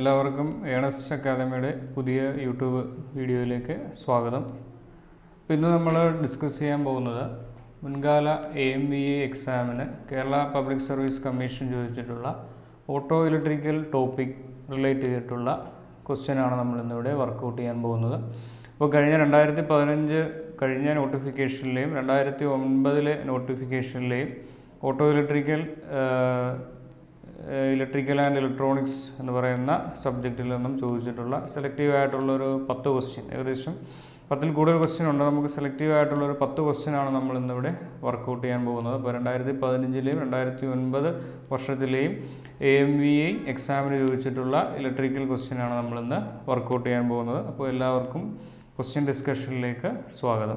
എല്ലാവർക്കും ഏണസ്റ്റ് അക്കാദമിയുടെ പുതിയ യൂട്യൂബ് വീഡിയോയിലേക്ക് സ്വാഗതം അപ്പോൾ ഇന്ന് നമ്മൾ ഡിസ്കസ് ചെയ്യാൻ പോകുന്നത് മുൻകാല എ എം വി എ എക്സാമിന് കേരള പബ്ലിക് സർവീസ് കമ്മീഷൻ ചോദിച്ചിട്ടുള്ള ഓട്ടോ ഇലക്ട്രിക്കൽ ടോപ്പിക് റിലേറ്റ് ചെയ്തിട്ടുള്ള ക്വസ്റ്റ്യനാണ് നമ്മൾ ഇന്നിവിടെ വർക്കൗട്ട് ചെയ്യാൻ പോകുന്നത് അപ്പോൾ കഴിഞ്ഞ രണ്ടായിരത്തി പതിനഞ്ച് കഴിഞ്ഞ നോട്ടിഫിക്കേഷനിലെയും രണ്ടായിരത്തി ഒൻപതിലെ നോട്ടിഫിക്കേഷനിലെയും auto electrical electrical and electronics എന്ന് പറയുന്ന സബ്ജക്റ്റിൽ നിന്നും ചോദിച്ചിട്ടുള്ള സെലക്റ്റീവ് ആയിട്ടുള്ള ഒരു പത്ത് ക്വസ്റ്റ്യൻ ഏകദേശം പത്തിൽ കൂടുതൽ ക്വസ്റ്റ്യൻ ഉണ്ട് നമുക്ക് സെലക്റ്റീവ് ആയിട്ടുള്ള ഒരു പത്ത് ക്വസ്റ്റ്യൻ ആണ് നമ്മൾ ഇന്നിവിടെ വർക്കൗട്ട് ചെയ്യാൻ പോകുന്നത് അപ്പോൾ രണ്ടായിരത്തി പതിനഞ്ചിലെയും രണ്ടായിരത്തി ഒൻപത് വർഷത്തിലെയും എ എം വി ഐ എക്സാമിന് ചോദിച്ചിട്ടുള്ള ഇലക്ട്രിക്കൽ ക്വസ്റ്റ്യൻ ആണ് നമ്മളിന്ന് വർക്കൗട്ട് ചെയ്യാൻ പോകുന്നത് അപ്പോൾ എല്ലാവർക്കും ക്വസ്റ്റ്യൻ ഡിസ്കഷനിലേക്ക് സ്വാഗതം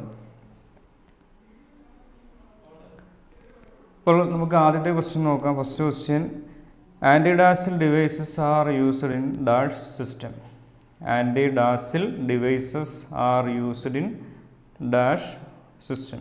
അപ്പോൾ നമുക്ക് ആദ്യത്തെ ക്വസ്റ്റ്യൻ നോക്കാം first question antidazzle devices are used in dash system antidazzle devices are used in dash system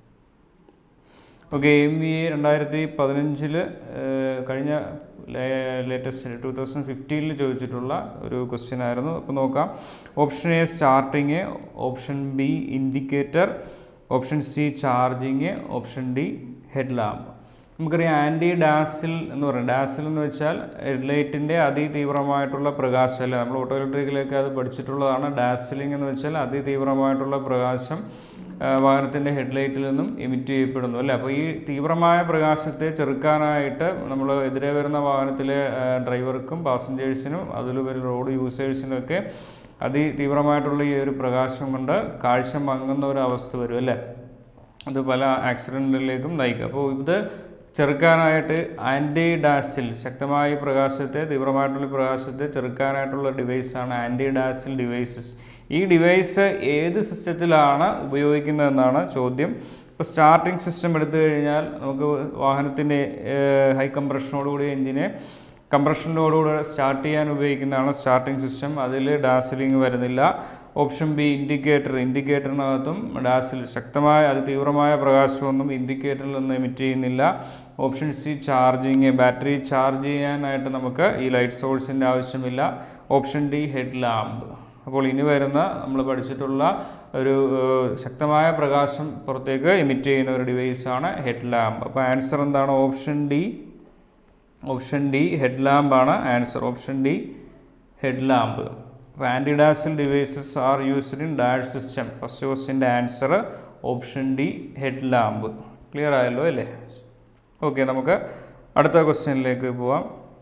okay M V A രണ്ടായിരത്തി പതിനഞ്ചിൽ കഴിഞ്ഞ ലേറ്റസ്റ്റ് ടു തൗസൻഡ് ഫിഫ്റ്റീനിൽ ചോദിച്ചിട്ടുള്ള ഒരു ക്വസ്റ്റ്യൻ ആയിരുന്നു അപ്പോൾ നോക്കാം option A starting option B indicator option C charging option D head lamp നമുക്കറിയാം anti dazzle എന്ന് പറയും ഡാസിൽ എന്ന് വെച്ചാൽ ഹെഡ്ലൈറ്റിൻ്റെ അതിതീവ്രമായിട്ടുള്ള പ്രകാശം അല്ലേ നമ്മൾ ഓട്ടോ ഇലക്ട്രിക്കിലേക്ക് അത് പഠിച്ചിട്ടുള്ളതാണ് ഡാസിലിംഗ് എന്ന് വെച്ചാൽ അതിതീവ്രമായിട്ടുള്ള പ്രകാശം വാഹനത്തിൻ്റെ ഹെഡ്ലൈറ്റിൽ നിന്നും എമിറ്റ് ചെയ്യപ്പെടുന്നു അല്ലേ അപ്പോൾ ഈ തീവ്രമായ പ്രകാശത്തെ ചെറുക്കാനായിട്ട് നമ്മൾ എതിരെ വരുന്ന വാഹനത്തിലെ ഡ്രൈവർക്കും പാസഞ്ചേഴ്സിനും അതിലുപരി റോഡ് യൂസേഴ്സിനും ഒക്കെ അതിതീവ്രമായിട്ടുള്ള ഈ ഒരു പ്രകാശം കൊണ്ട് കാഴ്ച മങ്ങുന്ന ഒരു അവസ്ഥ വരും അല്ലേ അത് പല ആക്സിഡൻറ്റിലേക്കും നയിക്കും അപ്പോൾ ഇത് ചെറുക്കാനായിട്ട് ആൻറ്റി ഡാസിൽ ശക്തമായ പ്രകാശത്തെ തീവ്രമായിട്ടുള്ള പ്രകാശത്തെ ചെറുക്കാനായിട്ടുള്ള ഡിവൈസാണ് ആൻറ്റി ഡാസിൽ ഡിവൈസസ് ഈ ഡിവൈസ് ഏത് സിസ്റ്റത്തിലാണ് ഉപയോഗിക്കുന്നതെന്നാണ് ചോദ്യം ഇപ്പോൾ സ്റ്റാർട്ടിംഗ് സിസ്റ്റം എടുത്തു കഴിഞ്ഞാൽ നമുക്ക് വാഹനത്തിൻ്റെ ഹൈ കംപ്രഷനോടുകൂടി എഞ്ചിനെ കംപ്രഷനിലോടുകൂടെ സ്റ്റാർട്ട് ചെയ്യാൻ ഉപയോഗിക്കുന്നതാണ് സ്റ്റാർട്ടിംഗ് സിസ്റ്റം അതിൽ ഡാസിലിംഗ് വരുന്നില്ല ഓപ്ഷൻ ബി ഇൻഡിക്കേറ്റർ ഇൻഡിക്കേറ്ററിനകത്തും ഡാസിൽ ശക്തമായ അതിതീവ്രമായ പ്രകാശമൊന്നും ഇൻഡിക്കേറ്ററിൽ നിന്ന് എമിറ്റ് ചെയ്യുന്നില്ല option C charging battery charge ചെയ്യാനായിട്ട് നമുക്ക് ഈ ലൈറ്റ് സോഴ്സിൻ്റെ ആവശ്യമില്ല ഓപ്ഷൻ ഡി ഹെഡ് ലാമ്പ് അപ്പോൾ ഇനി വരുന്ന നമ്മൾ പഠിച്ചിട്ടുള്ള ഒരു ശക്തമായ പ്രകാശം പുറത്തേക്ക് എമിറ്റ് ചെയ്യുന്ന ഒരു ഡിവൈസാണ് ഹെഡ് ലാമ്പ് അപ്പോൾ ആൻസർ എന്താണ് option D option D head ലാമ്പാണ് answer option D head lamp അപ്പോൾ antidazzle devices are used in dash system first ക്വസ്റ്റിൻ്റെ answer option D head lamp clear ആയല്ലോ അല്ലേ ഓക്കെ നമുക്ക് അടുത്ത ക്വസ്റ്റ്യനിലേക്ക് പോവാം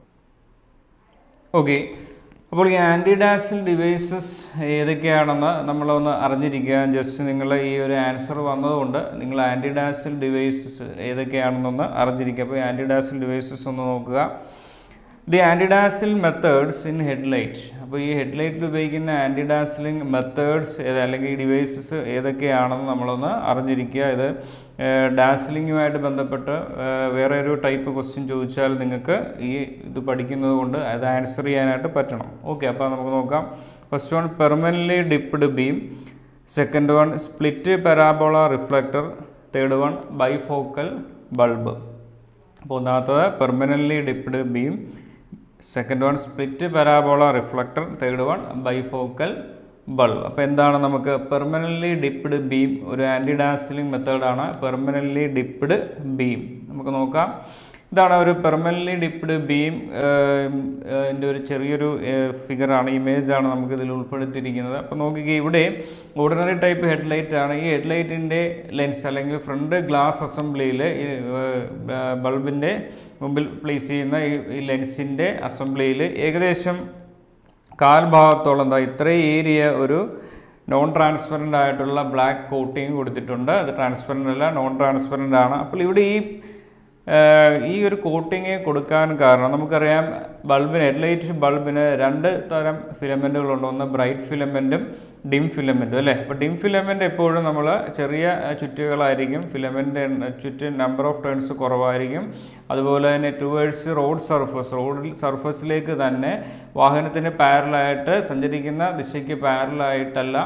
ഓക്കെ അപ്പോൾ ഈ ആൻറ്റിഡാസിൽ ഡിവൈസസ് ഏതൊക്കെയാണെന്ന് നമ്മളൊന്ന് അറിഞ്ഞിരിക്കുക ജസ്റ്റ് നിങ്ങൾ ഈ ഒരു ആൻസർ വന്നതുകൊണ്ട് നിങ്ങൾ ആൻറ്റിഡാസിൽ ഡിവൈസസ് ഏതൊക്കെയാണെന്നൊന്ന് അറിഞ്ഞിരിക്കുക അപ്പോൾ ആൻറ്റിഡാസിൽ ഡിവൈസസ് ഒന്ന് നോക്കുക the antidazzle methods in headlight അപ്പോൾ ഈ ഹെഡ്ലൈറ്റിൽ ഉപയോഗിക്കുന്ന ആൻറ്റിഡാസിലിംഗ് മെത്തേഡ്സ് ഏത് അല്ലെങ്കിൽ ഈ ഡിവൈസസ് ഏതൊക്കെയാണെന്ന് നമ്മളൊന്ന് അറിഞ്ഞിരിക്കുക ഇത് ഡാസിലിങ്ങുമായിട്ട് ബന്ധപ്പെട്ട് വേറെ ഒരു ടൈപ്പ് ക്വസ്റ്റ്യൻ ചോദിച്ചാൽ നിങ്ങൾക്ക് ഈ ഇത് പഠിക്കുന്നത് കൊണ്ട് അത് ആൻസർ ചെയ്യാനായിട്ട് പറ്റണം ഓക്കെ അപ്പോൾ നമുക്ക് നോക്കാം first one permanently dipped beam second one split parabola reflector third one bifocal bulb അപ്പോൾ ഒന്നാമത്തത് permanently dipped beam second one split parabola reflector third one bifocal bulb അപ്പോൾ എന്താണ് നമുക്ക് പെർമനൻ്റ്ലി ഡിപ്ഡ് ബീം ഒരു ആൻറ്റി ഡാസിലിംഗ് മെത്തേഡാണ് permanently dipped beam നമുക്ക് നോക്കാം ഇതാണ് ഒരു പെർമനൻ്റ്ലി ഡിപ്ഡ് ബീം എൻ്റെ ഒരു ചെറിയൊരു ഫിഗറാണ് ഇമേജാണ് നമുക്ക് ഇതിൽ ഉൾപ്പെടുത്തിയിരിക്കുന്നത് അപ്പോൾ നോക്കിക്കുക ഇവിടെ ഓർഡിനറി ടൈപ്പ് ഹെഡ്ലൈറ്റ് ആണ് ഈ ഹെഡ്ലൈറ്റിൻ്റെ ലെൻസ് അല്ലെങ്കിൽ ഫ്രണ്ട് ഗ്ലാസ് അസംബ്ലിയിൽ ഈ ബൾബിൻ്റെ മുമ്പിൽ പ്ലേസ് ചെയ്യുന്ന ഈ ലെൻസിൻ്റെ അസംബ്ലിയിൽ ഏകദേശം കാൽ ഭാഗത്തോളം എന്താ ഇത്രയും ഏരിയ ഒരു നോൺ ട്രാൻസ്പെറൻ്റ് ആയിട്ടുള്ള ബ്ലാക്ക് കോട്ടിങ് കൊടുത്തിട്ടുണ്ട് അത് ട്രാൻസ്പെറൻ്റ് അല്ല നോൺ ട്രാൻസ്പെറൻ്റ് ആണ് അപ്പോൾ ഇവിടെ ഈ ഈ ഒരു കോട്ടിങ് കൊടുക്കാൻ കാരണം നമുക്കറിയാം ബൾബിന് ഹെഡ്ലൈറ്റ് ബൾബിന് രണ്ട് തരം ഫിലമെൻറ്റുകളുണ്ട് ഒന്ന് ബ്രൈറ്റ് ഫിലമെൻറ്റും ഡിം ഫിലമെൻറ്റും അല്ലേ അപ്പോൾ ഡിം ഫിലമെൻ്റ് എപ്പോഴും നമ്മൾ ചെറിയ ചുറ്റുകളായിരിക്കും ഫിലമെൻ്റ് ചുറ്റ് നമ്പർ ഓഫ് ടേൺസ് കുറവായിരിക്കും അതുപോലെ തന്നെ ടുവേഴ്സ് റോഡ് സർഫസ് റോഡിൽ സർഫസിലേക്ക് തന്നെ വാഹനത്തിന് പാരലായിട്ട് സഞ്ചരിക്കുന്ന ദിശയ്ക്ക് പാരലായിട്ടല്ല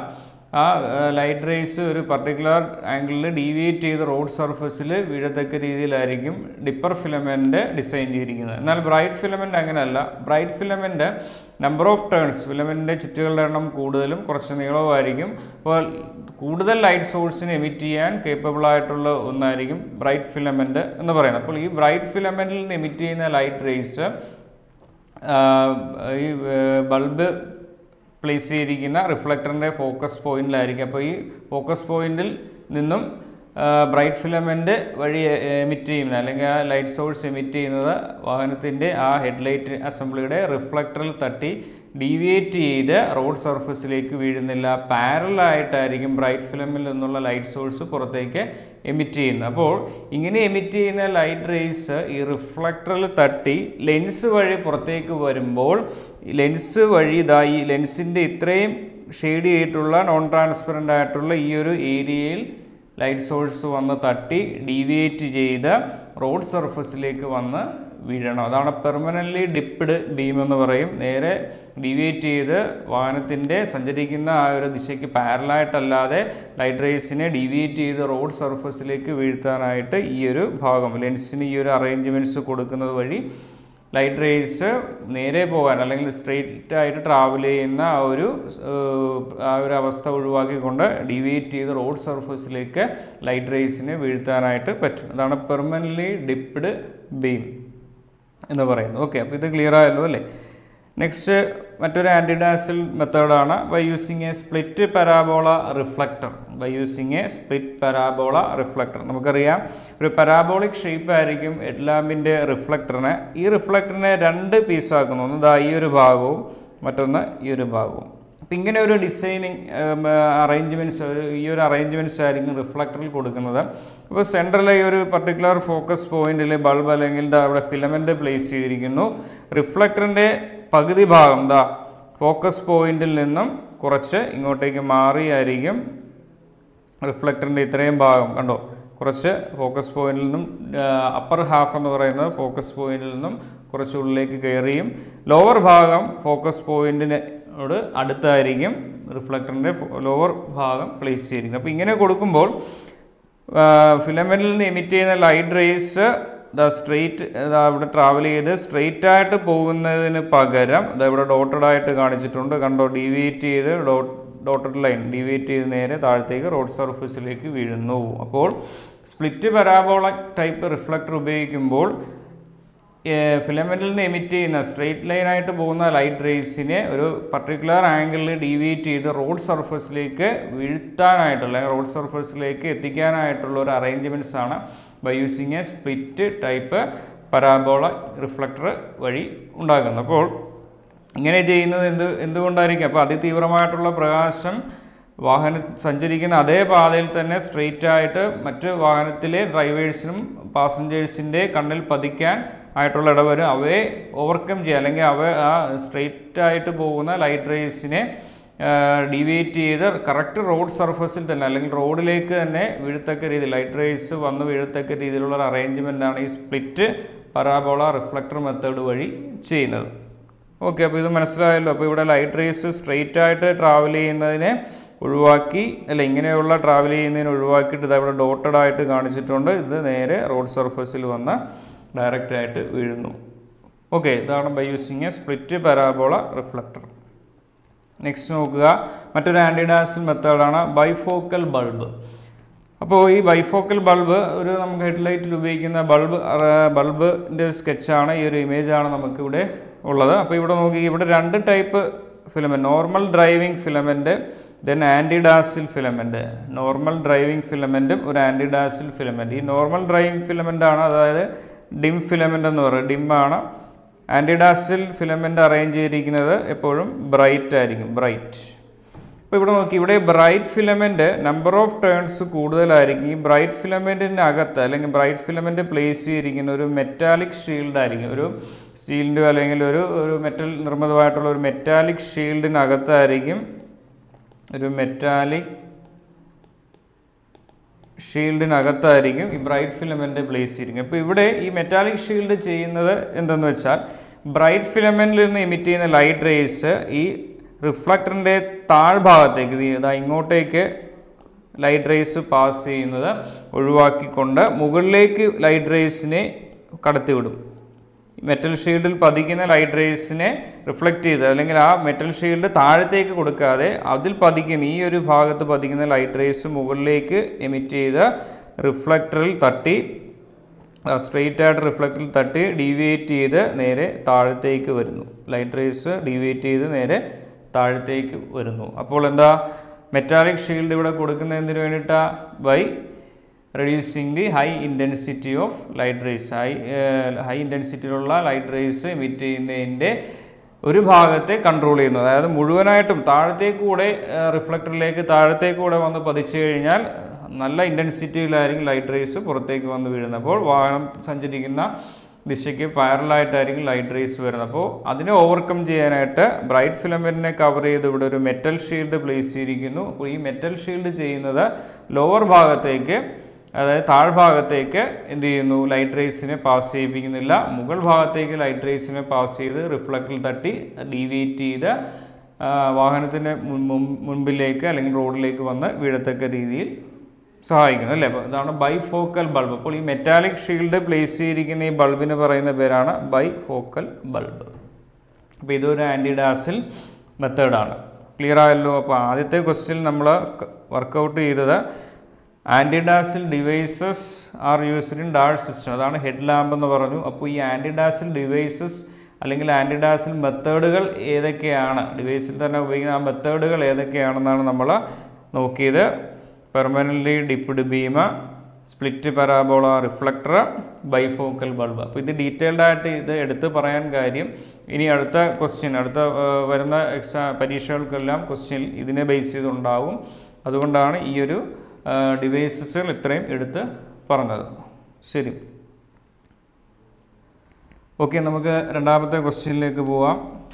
ആ ലൈറ്റ് റേസ് ഒരു പർട്ടിക്കുലർ ആംഗിളിൽ ഡീവിയേറ്റ് ചെയ്ത് റോഡ് സർഫസിൽ വീഴത്തക്ക രീതിയിലായിരിക്കും ഡിപ്പർ ഫിലമെൻ്റ് ഡിസൈൻ ചെയ്തിരിക്കുന്നത് എന്നാൽ ബ്രൈറ്റ് ഫിലമെൻ്റ് അങ്ങനെയല്ല bright filament number of turns ഫിലമെൻ്റിൻ്റെ ചുറ്റുകളുടെ എണ്ണം കൂടുതലും കുറച്ച് നീളവുമായിരിക്കും അപ്പോൾ കൂടുതൽ ലൈറ്റ് സോഴ്സിനെ എമിറ്റ് ചെയ്യാൻ കേപ്പബിൾ ആയിട്ടുള്ള ഒന്നായിരിക്കും ബ്രൈറ്റ് ഫിലമെൻ്റ് എന്ന് പറയുന്നത് അപ്പോൾ ഈ ബ്രൈറ്റ് ഫിലമെൻറ്റിൽ നിന്ന് എമിറ്റ് ചെയ്യുന്ന ലൈറ്റ് റേസ് ഈ ബൾബ് പ്ലേസ് ചെയ്തിരിക്കുന്ന റിഫ്ലക്ടറിൻ്റെ ഫോക്കസ് പോയിന്റിലായിരിക്കും അപ്പോൾ ഈ ഫോക്കസ് പോയിന്റിൽ നിന്നും ബ്രൈറ്റ് ഫിലമെൻ്റ് വഴി എമിറ്റ് ചെയ്യുന്നത് അല്ലെങ്കിൽ ആ ലൈറ്റ് സോഴ്സ് എമിറ്റ് ചെയ്യുന്നത് വാഹനത്തിൻ്റെ ആ ഹെഡ്ലൈറ്റ് അസംബ്ലിയുടെ റിഫ്ലക്ടറിൽ തട്ടി ഡീവിയേറ്റ് ചെയ്ത് റോഡ് സർഫസിലേക്ക് വീഴുന്നില്ല പാരലായിട്ടായിരിക്കും ബ്രൈറ്റ് ഫിലമിൽ നിന്നുള്ള ലൈറ്റ് സോഴ്സ് പുറത്തേക്ക് എമിറ്റ് ചെയ്യുന്നത് അപ്പോൾ ഇങ്ങനെ എമിറ്റ് ചെയ്യുന്ന ലൈറ്റ് റേസ് ഈ റിഫ്ലക്ടറിൽ തട്ടി ലെൻസ് വഴി പുറത്തേക്ക് വരുമ്പോൾ ലെൻസ് വഴി ഇതാ ഈ ലെൻസിൻ്റെ ഇത്രയും ഷെയ്ഡ് ചെയ്തിട്ടുള്ള നോൺ ട്രാൻസ്പെറൻ്റ് ആയിട്ടുള്ള ഈ ഒരു ഏരിയയിൽ ലൈറ്റ് സോഴ്സ് വന്ന് തട്ടി ഡീവിയേറ്റ് ചെയ്ത് റോഡ് സർഫസിലേക്ക് വന്ന് വീഴണം അതാണ് പെർമനൻ്റ്ലി ഡിപ്ഡ് ബീം എന്ന് പറയും നേരെ ഡീവിയേറ്റ് ചെയ്ത് വാഹനത്തിൻ്റെ സഞ്ചരിക്കുന്ന ആ ഒരു ദിശയ്ക്ക് പാരലായിട്ടല്ലാതെ ലൈറ്റ് റേസിനെ ഡീവിയേറ്റ് ചെയ്ത് റോഡ് സർഫസിലേക്ക് വീഴ്ത്താനായിട്ട് ഈ ഒരു ഭാഗം ലെൻസിന് ഈ ഒരു അറേഞ്ച്മെൻറ്റ്സ് കൊടുക്കുന്നത് വഴി ലൈറ്റ് റേസ് നേരെ പോകാൻ അല്ലെങ്കിൽ സ്ട്രെയിറ്റ് ആയിട്ട് ട്രാവൽ ചെയ്യുന്ന ആ ഒരു ആ ഒരു അവസ്ഥ ഒഴിവാക്കിക്കൊണ്ട് ഡീവിയേറ്റ് ചെയ്ത് റോഡ് സർഫസിലേക്ക് ലൈറ്റ് റേസിനെ വീഴ്ത്താനായിട്ട് പറ്റും അതാണ് പെർമനൻ്റ്ലി ഡിപ്ഡ് ബീം എന്ന് പറയുന്നത് ഓക്കെ അപ്പോൾ ഇത് ക്ലിയർ ആയല്ലോ അല്ലേ നെക്സ്റ്റ് മറ്റൊരു ആൻറ്റിഡാസിൽ മെത്തേഡാണ് by using a split parabola reflector by using a split parabola reflector നമുക്കറിയാം ഒരു പരാബോളിക് ഷേപ്പ് ആയിരിക്കും ഹെഡ് ലാമ്പിൻ്റെ റിഫ്ലക്ടറിനെ ഈ റിഫ്ലക്ടറിനെ രണ്ട് പീസാക്കുന്നു ഒന്ന് ദാ ഈ ഒരു ഭാഗവും മറ്റൊന്ന് ഈ ഒരു ഭാഗവും അപ്പം ഇങ്ങനെ ഒരു ഡിസൈനിങ് അറേഞ്ച്മെൻറ്റ്സ് ഒരു ഈ ഒരു അറേഞ്ച്മെൻറ്റ്സ് ആയിരിക്കും റിഫ്ലക്ടറിൽ കൊടുക്കുന്നത് അപ്പോൾ സെൻട്രലിലെ ഈ ഒരു പർട്ടിക്കുലർ ഫോക്കസ് പോയിന്റിൽ ബൾബ് അല്ലെങ്കിൽ ദാ അവിടെ ഫിലമെൻ്റ് പ്ലേസ് ചെയ്തിരിക്കുന്നു റിഫ്ലക്ടറിൻ്റെ പകുതി ഭാഗം ദാ ഫോക്കസ് പോയിന്റിൽ നിന്നും കുറച്ച് ഇങ്ങോട്ടേക്ക് മാറിയായിരിക്കും റിഫ്ലക്ടറിൻ്റെ ഇത്രയും ഭാഗം കണ്ടോ കുറച്ച് ഫോക്കസ് പോയിന്റിൽ നിന്നും അപ്പർ ഹാഫ് എന്ന് പറയുന്നത് ഫോക്കസ് പോയിന്റിൽ നിന്നും കുറച്ച് ഉള്ളിലേക്ക് കയറിയും ലോവർ ഭാഗം ഫോക്കസ് പോയിന്റിനോട് അടുത്തായിരിക്കും റിഫ്ലക്ടറിൻ്റെ ലോവർ ഭാഗം പ്ലേസ് ചെയ്തിരിക്കുന്നത് അപ്പോൾ ഇങ്ങനെ കൊടുക്കുമ്പോൾ ഫിലമെൻറ്റിൽ നിന്ന് എമിറ്റ് ചെയ്യുന്ന ലൈറ്റ് റേസ് ദ സ്ട്രെയിറ്റ് അവിടെ ട്രാവൽ ചെയ്ത് സ്ട്രെയിറ്റ് ആയിട്ട് പോകുന്നതിന് പകരം അത് ഇവിടെ ഡോട്ടഡ് ആയിട്ട് കാണിച്ചിട്ടുണ്ട് കണ്ടോ ഡീവിയേറ്റ് ചെയ്ത് ഡോട്ട് ഡോട്ടഡ് ലൈൻ ഡീവിയേറ്റ് ചെയ്ത് നേരെ താഴത്തേക്ക് റോഡ് സർഫസിലേക്ക് വീഴുന്നു അപ്പോൾ സ്പ്ലിറ്റ് പരാബോള ടൈപ്പ് റിഫ്ലക്ടർ ഉപയോഗിക്കുമ്പോൾ ഫിലമെൻറ്റിൽ നിന്ന് എമിറ്റ് ചെയ്യുന്ന സ്ട്രെയിറ്റ് ലൈനായിട്ട് പോകുന്ന ലൈറ്റ് റേസിനെ ഒരു പർട്ടിക്കുലർ ആംഗിളിൽ ഡീവിയേറ്റ് ചെയ്ത് റോഡ് സർഫസിലേക്ക് വീഴ്ത്താനായിട്ടുള്ള റോഡ് സർഫസിലേക്ക് എത്തിക്കാനായിട്ടുള്ള ഒരു അറേഞ്ച്മെൻറ്റ്സ് ആണ് by using a split type parabola reflector വഴി ഉണ്ടാക്കുന്നത് അപ്പോൾ ഇങ്ങനെ ചെയ്യുന്നത് എന്ത് എന്തുകൊണ്ടായിരിക്കും അപ്പോൾ അതിതീവ്രമായിട്ടുള്ള പ്രകാശം വാഹനം സഞ്ചരിക്കുന്ന അതേ പാതയിൽ തന്നെ സ്ട്രെയിറ്റ് ആയിട്ട് മറ്റ് വാഹനത്തിലെ ഡ്രൈവേഴ്സിനും പാസഞ്ചേഴ്സിൻ്റെ കണ്ണിൽ പതിക്കാൻ ആയിട്ടുള്ള ഇടവരും അവയെ ഓവർകം ചെയ്യുക അല്ലെങ്കിൽ അവ ആ സ്ട്രെയിറ്റ് ആയിട്ട് പോകുന്ന ലൈറ്റ് റേസിനെ ഡീവിയേറ്റ് ചെയ്ത് കറക്റ്റ് റോഡ് സർഫസിൽ തന്നെ അല്ലെങ്കിൽ റോഡിലേക്ക് തന്നെ വീഴത്തക്ക രീതിയിൽ ലൈറ്റ് റേസ് വന്ന് വീഴത്തക്ക രീതിയിലുള്ള ഒരു അറേഞ്ച്മെൻ്റ് ആണ് ഈ സ്പ്ലിറ്റ് പരാബോള റിഫ്ലക്ടർ മെത്തേഡ് വഴി ചെയ്യുന്നത് ഓക്കെ അപ്പോൾ ഇത് മനസ്സിലായല്ലോ അപ്പോൾ ഇവിടെ ലൈറ്റ് റേസ് സ്ട്രെയിറ്റ് ആയിട്ട് ട്രാവൽ ചെയ്യുന്നതിനെ ഒഴിവാക്കി അല്ല ഇങ്ങനെയുള്ള ട്രാവൽ ചെയ്യുന്നതിന് ഒഴിവാക്കിയിട്ട് ഇത് ഇവിടെ ഡോട്ടഡ് ആയിട്ട് കാണിച്ചിട്ടുണ്ട് ഇത് നേരെ റോഡ് സർഫസിൽ വന്ന് ഡയറക്റ്റ് ആയിട്ട് വീഴുന്നു ഓക്കെ ഇതാണ് by using a split parabola reflector next നോക്കുക മറ്റൊരു ആൻറ്റിഡാസിൽ മെത്തേഡാണ് ബൈഫോക്കൽ ബൾബ് അപ്പോൾ ഈ ബൈഫോക്കൽ ബൾബ് ഒരു നമുക്ക് ഹെഡ്ലൈറ്റിൽ ഉപയോഗിക്കുന്ന ബൾബ് ബൾബിൻ്റെ സ്കെച്ചാണ് ഈ ഒരു ഇമേജാണ് നമുക്കിവിടെ ഉള്ളത് അപ്പോൾ ഇവിടെ നോക്കി ഇവിടെ രണ്ട് type filament normal driving filament then antidazzle filament normal driving ഫിലമെൻറ്റും ഒരു ആൻറ്റിഡാസിൽ ഫിലമെൻറ്റ് ഈ നോർമൽ ഡ്രൈവിംഗ് ഫിലമെൻ്റ് ആണ് അതായത് ഡിം ഫിലമെൻ്റ് എന്ന് പറയും ഡിമ്മാണ് ആൻറ്റിഡാസിൽ ഫിലമെൻ്റ് അറേഞ്ച് ചെയ്തിരിക്കുന്നത് എപ്പോഴും ബ്രൈറ്റ് ആയിരിക്കും ബ്രൈറ്റ് അപ്പോൾ ഇവിടെ നോക്കി ഇവിടെ bright filament number of turns കൂടുതലായിരിക്കും ഈ ബ്രൈറ്റ് ഫിലമെൻറ്റിൻ്റെ അകത്ത് അല്ലെങ്കിൽ ബ്രൈറ്റ് ഫിലമെൻറ്റ് പ്ലേസ് ചെയ്തിരിക്കുന്ന ഒരു മെറ്റാലിക് ഷീൽഡ് ആയിരിക്കും ഒരു സ്റ്റീലിൻ്റെ അല്ലെങ്കിൽ ഒരു ഒരു മെറ്റൽ നിർമ്മിതമായിട്ടുള്ള ഒരു മെറ്റാലിക് ഷീൽഡിനകത്തായിരിക്കും ഒരു മെറ്റാലിക് ഷീൽഡിനകത്തായിരിക്കും ഈ ബ്രൈറ്റ് ഫിലമെൻ്റ് പ്ലേസ് ചെയ്തിരിക്കുന്നത് അപ്പോൾ ഇവിടെ ഈ മെറ്റാലിക് ഷീൽഡ് ചെയ്യുന്നത് എന്തെന്ന് വെച്ചാൽ ബ്രൈറ്റ് ഫിലമെൻറ്റിൽ നിന്ന് എമിറ്റ് ചെയ്യുന്ന ലൈറ്റ് റേസ് ഈ റിഫ്ലക്ടറിൻ്റെ താഴ്ഭാഗത്തേക്ക് ഇത് ഇതാ ഇങ്ങോട്ടേക്ക് ലൈറ്റ് റേസ് പാസ് ചെയ്യുന്നത് ഒഴിവാക്കിക്കൊണ്ട് മുകളിലേക്ക് ലൈറ്റ് റേസിനെ കടത്തിവിടും മെറ്റൽ ഷീൽഡിൽ പതിക്കുന്ന ലൈറ്റ് റേസിനെ റിഫ്ലക്റ്റ് ചെയ്ത് അല്ലെങ്കിൽ ആ മെറ്റൽ ഷീൽഡ് താഴത്തേക്ക് കൊടുക്കാതെ അതിൽ പതിക്കുന്ന ഈ ഒരു ഭാഗത്ത് പതിക്കുന്ന ലൈറ്റ് റേസ് മുകളിലേക്ക് എമിറ്റ് ചെയ്ത് റിഫ്ലക്ടറിൽ തട്ടി സ്ട്രെയിറ്റ് ആയിട്ട് റിഫ്ലക്ടറിൽ തട്ടി ഡീവിയേറ്റ് ചെയ്ത് നേരെ താഴത്തേക്ക് വരുന്നു ലൈറ്റ് റേസ് ഡീവിയേറ്റ് ചെയ്ത് നേരെ താഴത്തേക്ക് വരുന്നു അപ്പോൾ എന്താ മെറ്റാലിക് ഷീൽഡ് ഇവിടെ കൊടുക്കുന്നതിന് വേണ്ടിയിട്ടാ by reducing the high intensity of light rays high high ഇൻറ്റൻസിറ്റിയിലുള്ള ലൈറ്റ് റേസ് എമിറ്റ് ചെയ്യുന്നതിൻ്റെ ഒരു ഭാഗത്തെ കൺട്രോൾ ചെയ്യുന്നത് അതായത് മുഴുവനായിട്ടും താഴത്തേക്ക് കൂടെ റിഫ്ലക്ടറിലേക്ക് താഴത്തേക്ക് കൂടെ വന്ന് പതിച്ചു കഴിഞ്ഞാൽ നല്ല ഇൻറ്റൻസിറ്റിയിലായിരിക്കും ലൈറ്റ് റേസ് പുറത്തേക്ക് വന്ന് വീഴുന്നത് അപ്പോൾ വാഹനം സഞ്ചരിക്കുന്ന ദിശയ്ക്ക് പാരലായിട്ടായിരിക്കും ലൈറ്റ് റേസ് വരുന്നത് അപ്പോൾ അതിനെ ഓവർകം ചെയ്യാനായിട്ട് ബ്രൈറ്റ് ഫിലമെൻറ്റിനെ കവർ ചെയ്ത് ഇവിടെ ഒരു മെറ്റൽ ഷീൽഡ് പ്ലേസ് ചെയ്തിരിക്കുന്നു അപ്പോൾ ഈ മെറ്റൽ ഷീൽഡ് ചെയ്യുന്നത് ലോവർ ഭാഗത്തേക്ക് അതായത് താഴ്ഭാഗത്തേക്ക് എന്ത് ചെയ്യുന്നു ലൈറ്റ് റേസിനെ പാസ് ചെയ്യിപ്പിക്കുന്നില്ല മുകൾ ഭാഗത്തേക്ക് ലൈറ്റ് റേസിനെ പാസ് ചെയ്ത് റിഫ്ലക്റ്റിൽ തട്ടി ഡീവിയേറ്റ് ചെയ്ത് വാഹനത്തിൻ്റെ മുൻപിലേക്ക് അല്ലെങ്കിൽ റോഡിലേക്ക് വന്ന് വീഴത്തക്ക രീതിയിൽ സഹായിക്കുന്നു അല്ലേ അപ്പോൾ ഇതാണ് ബൈഫോക്കൽ ബൾബ് അപ്പോൾ ഈ മെറ്റാലിക് ഷീൽഡ് പ്ലേസ് ചെയ്തിരിക്കുന്ന ഈ ബൾബിന് പറയുന്ന പേരാണ് ബൈഫോക്കൽ ബൾബ് അപ്പോൾ ഇതൊരു ആൻറ്റി ഡാസിൽ മെത്തേഡാണ് ക്ലിയർ ആയല്ലോ അപ്പോൾ ആദ്യത്തെ ക്വസ്റ്റ്യൻ നമ്മൾ വർക്കൗട്ട് ചെയ്തത് antidazzle devices are used in dash system അതാണ് ഹെഡ് ലാമ്പ് എന്ന് പറഞ്ഞു അപ്പോൾ ഈ ആൻറ്റിഡാസിൽ ഡിവൈസസ് അല്ലെങ്കിൽ ആൻറ്റിഡാസിൽ മെത്തേഡുകൾ ഏതൊക്കെയാണ് ഡിവൈസിൽ തന്നെ ഉപയോഗിക്കുന്ന ആ മെത്തേഡുകൾ ഏതൊക്കെയാണെന്നാണ് നമ്മൾ നോക്കിയത് permanently dipped beam split parabola reflector bifocal bulb അപ്പോൾ ഇത് ഡീറ്റെയിൽഡ് ആയിട്ട് ഇത് എടുത്ത് പറയാൻ കാര്യം ഇനി അടുത്ത ക്വസ്റ്റ്യൻ അടുത്ത ആ, വരുന്ന എക്സാ പരീക്ഷകൾക്കെല്ലാം ക്വസ്റ്റ്യൻ ഇതിനെ ബേസ് ചെയ്തുണ്ടാവും അതുകൊണ്ടാണ് ഈ ഒരു ഡിവൈസസുകൾ ഇത്രയും എടുത്ത് പറഞ്ഞത് ശരി ഓക്കെ നമുക്ക് രണ്ടാമത്തെ ക്വസ്റ്റ്യനിലേക്ക് പോവാം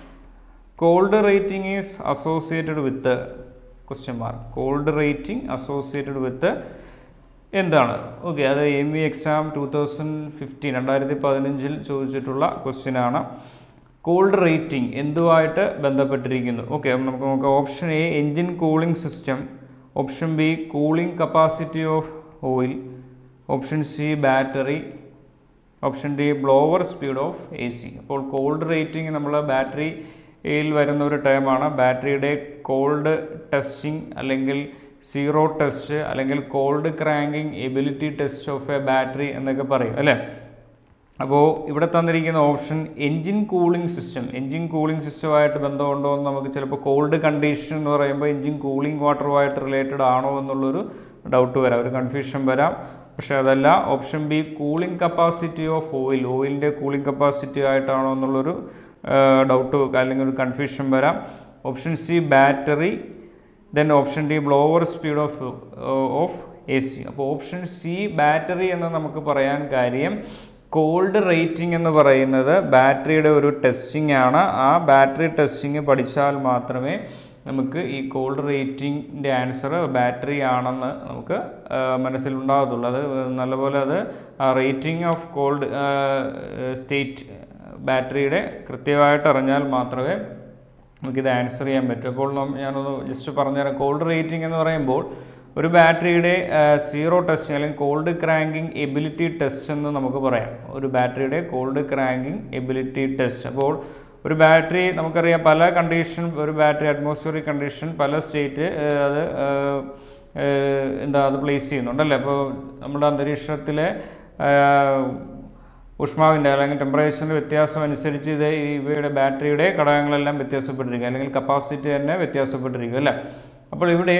cold rating is associated with question mark cold rating associated with എന്താണ് ഓക്കെ അത് M V exam two thousand fifteen രണ്ടായിരത്തി പതിനഞ്ചിൽ ചോദിച്ചിട്ടുള്ള ക്വസ്റ്റ്യൻ ആണ് കോൾഡ് റേറ്റിംഗ് എന്തുമായിട്ട് ബന്ധപ്പെട്ടിരിക്കുന്നു ഓക്കെ നമുക്ക് നോക്കാം option A engine cooling system option B cooling capacity of oil option C battery option D blower speed of A C അപ്പോൾ cold rating നമ്മൾ ബാറ്ററിയിൽ വരുന്ന ഒരു ടേമാണ് ബാറ്ററിയുടെ കോൾഡ് ടെസ്റ്റിംഗ് അല്ലെങ്കിൽ സീറോ ടെസ്റ്റ് അല്ലെങ്കിൽ cold cranking ability test of a battery എന്നൊക്കെ പറയും അല്ലേ അപ്പോൾ ഇവിടെ തന്നിരിക്കുന്ന option engine cooling system engine cooling സിസ്റ്റമായിട്ട് ബന്ധമുണ്ടോ എന്ന് നമുക്ക് ചിലപ്പോൾ കോൾഡ് കണ്ടീഷൻ എന്ന് പറയുമ്പോൾ എൻജിൻ കൂളിംഗ് വാട്ടറുമായിട്ട് റിലേറ്റഡ് ആണോ എന്നുള്ളൊരു ഡൗട്ട് വരാം ഒരു കൺഫ്യൂഷൻ വരാം പക്ഷേ അതല്ല option B cooling capacity of oil ഓയിലിൻ്റെ കൂളിംഗ് കപ്പാസിറ്റി ആയിട്ടാണോ എന്നുള്ളൊരു ഡൗട്ട് അല്ലെങ്കിൽ ഒരു കൺഫ്യൂഷൻ വരാം option C battery then option D blower speed of off A C അപ്പോൾ ഓപ്ഷൻ സി ബാറ്ററി എന്ന് നമുക്ക് പറയാൻ കാര്യം കോൾഡ് റേറ്റിംഗ് എന്ന് പറയുന്നത് ബാറ്ററിയുടെ ഒരു ടെസ്റ്റിംഗ് ആണ് ആ ബാറ്ററി ടെസ്റ്റിംഗ് പഠിച്ചാൽ മാത്രമേ നമുക്ക് ഈ കോൾഡ് റേറ്റിംഗിൻ്റെ ആൻസർ ബാറ്ററി ആണെന്ന് നമുക്ക് ആ, മനസ്സിലുണ്ടാകത്തുള്ളൂ അത് നല്ലപോലെ അത് റേറ്റിംഗ് ഓഫ് കോൾഡ് സ്റ്റേറ്റ് ബാറ്ററിയുടെ കൃത്യമായിട്ട് അറിഞ്ഞാൽ മാത്രമേ നമുക്കിത് ആൻസർ ചെയ്യാൻ പറ്റും അപ്പോൾ നം- ഞാനൊന്ന് ജസ്റ്റ് പറഞ്ഞുതരാം കോൾഡ് റേറ്റിംഗ് എന്ന് പറയുമ്പോൾ ഒരു ബാറ്ററിയുടെ സീറോ ടെസ്റ്റ് അല്ലെങ്കിൽ കോൾഡ് ക്രാങ്കിങ് എബിലിറ്റി ടെസ്റ്റ് എന്ന് നമുക്ക് പറയാം ഒരു ബാറ്ററിയുടെ കോൾഡ് ക്രാങ്കിങ് എബിലിറ്റി ടെസ്റ്റ് അപ്പോൾ ഒരു ബാറ്ററി നമുക്കറിയാം പല കണ്ടീഷൻ ഒരു ബാറ്ററി അറ്റ്മോസ്ഫിയറിക് കണ്ടീഷൻ പല സ്റ്റേറ്റ് അത് ആ, ആ, എന്താ അത് പ്ലേസ് ചെയ്യുന്നുണ്ടല്ലേ അപ്പോൾ നമ്മുടെ അന്തരീക്ഷത്തിലെ ആ, ഊഷ്മാവിൻ്റെ അല്ലെങ്കിൽ ടെമ്പറേച്ചറിൻ്റെ വ്യത്യാസം അനുസരിച്ച് ഇത് ഈ ഇവയുടെ ബാറ്ററിയുടെ ഘടകങ്ങളെല്ലാം വ്യത്യാസപ്പെട്ടിരിക്കും അല്ലെങ്കിൽ കപ്പാസിറ്റി തന്നെ വ്യത്യാസപ്പെട്ടിരിക്കും അല്ലേ അപ്പോൾ ഇവിടെ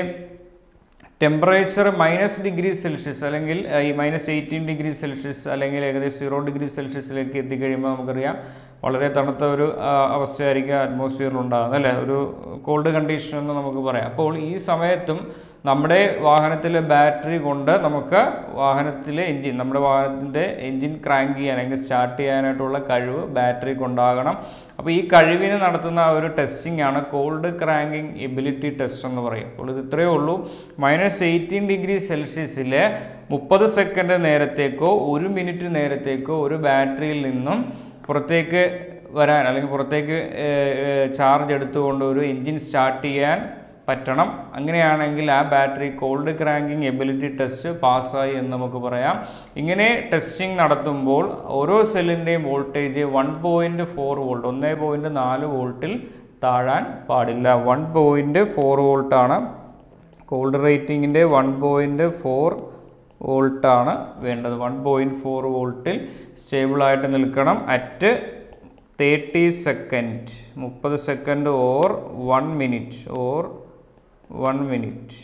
ടെമ്പറേച്ചർ മൈനസ് ഡിഗ്രി സെൽഷ്യസ് അല്ലെങ്കിൽ ആ, ഈ മൈനസ് എയ്റ്റീൻ ഡിഗ്രി സെൽഷ്യസ് അല്ലെങ്കിൽ ഏകദേശം സീറോ ഡിഗ്രി സെൽഷ്യസിലേക്ക് എത്തിക്കഴിയുമ്പോൾ നമുക്കറിയാം വളരെ തണുത്ത ഒരു ആ, അവസ്ഥയായിരിക്കും അറ്റ്മോസ്ഫിയറിൽ ഉണ്ടാകുന്നത് അല്ലേ ഒരു കോൾഡ് കണ്ടീഷൻ എന്ന് നമുക്ക് പറയാം അപ്പോൾ ഈ സമയത്തും നമ്മുടെ വാഹനത്തിലെ ബാറ്ററി കൊണ്ട് നമുക്ക് വാഹനത്തിലെ എൻജിൻ നമ്മുടെ വാഹനത്തിൻ്റെ എൻജിൻ ക്രാങ്ക് ചെയ്യാൻ അല്ലെങ്കിൽ സ്റ്റാർട്ട് ചെയ്യാനായിട്ടുള്ള കഴിവ് ബാറ്ററി കൊണ്ടാകണം അപ്പോൾ ഈ കഴിവിന് നടത്തുന്ന ആ ഒരു ടെസ്റ്റിംഗ് ആണ് കോൾഡ് ക്രാങ്കിങ് എബിലിറ്റി ടെസ്റ്റ് എന്ന് പറയും അപ്പോൾ ഇത് ഇത്രയേ ഉള്ളൂ മൈനസ് എയ്റ്റീൻ ഡിഗ്രി സെൽഷ്യസിൽ മുപ്പത് സെക്കൻഡ് നേരത്തേക്കോ ഒരു മിനിറ്റ് നേരത്തേക്കോ ഒരു ബാറ്ററിയിൽ നിന്നും പുറത്തേക്ക് വരാൻ അല്ലെങ്കിൽ പുറത്തേക്ക് ചാർജ് എടുത്തുകൊണ്ട് ഒരു എൻജിൻ സ്റ്റാർട്ട് ചെയ്യാൻ പറ്റണം അങ്ങനെയാണെങ്കിൽ ആ battery cold cranking ability test പാസ്സായി എന്ന് നമുക്ക് പറയാം ഇങ്ങനെ ടെസ്റ്റിംഗ് നടത്തുമ്പോൾ ഓരോ സെല്ലിൻ്റെയും voltage one point four volt ഒന്നേ പോയിൻറ്റ് നാല് വോൾട്ടിൽ താഴാൻ പാടില്ല വൺ പോയിൻറ്റ് ഫോർ വോൾട്ടാണ് കോൾഡ് റേറ്റിങ്ങിൻ്റെ വൺ പോയിൻറ്റ് ഫോർ വോൾട്ടാണ് വേണ്ടത് വൺ പോയിൻറ്റ് ഫോർ വോൾട്ടിൽ സ്റ്റേബിളായിട്ട് നിൽക്കണം അറ്റ് തേർട്ടി സെക്കൻഡ് മുപ്പത് second or one minute or one minute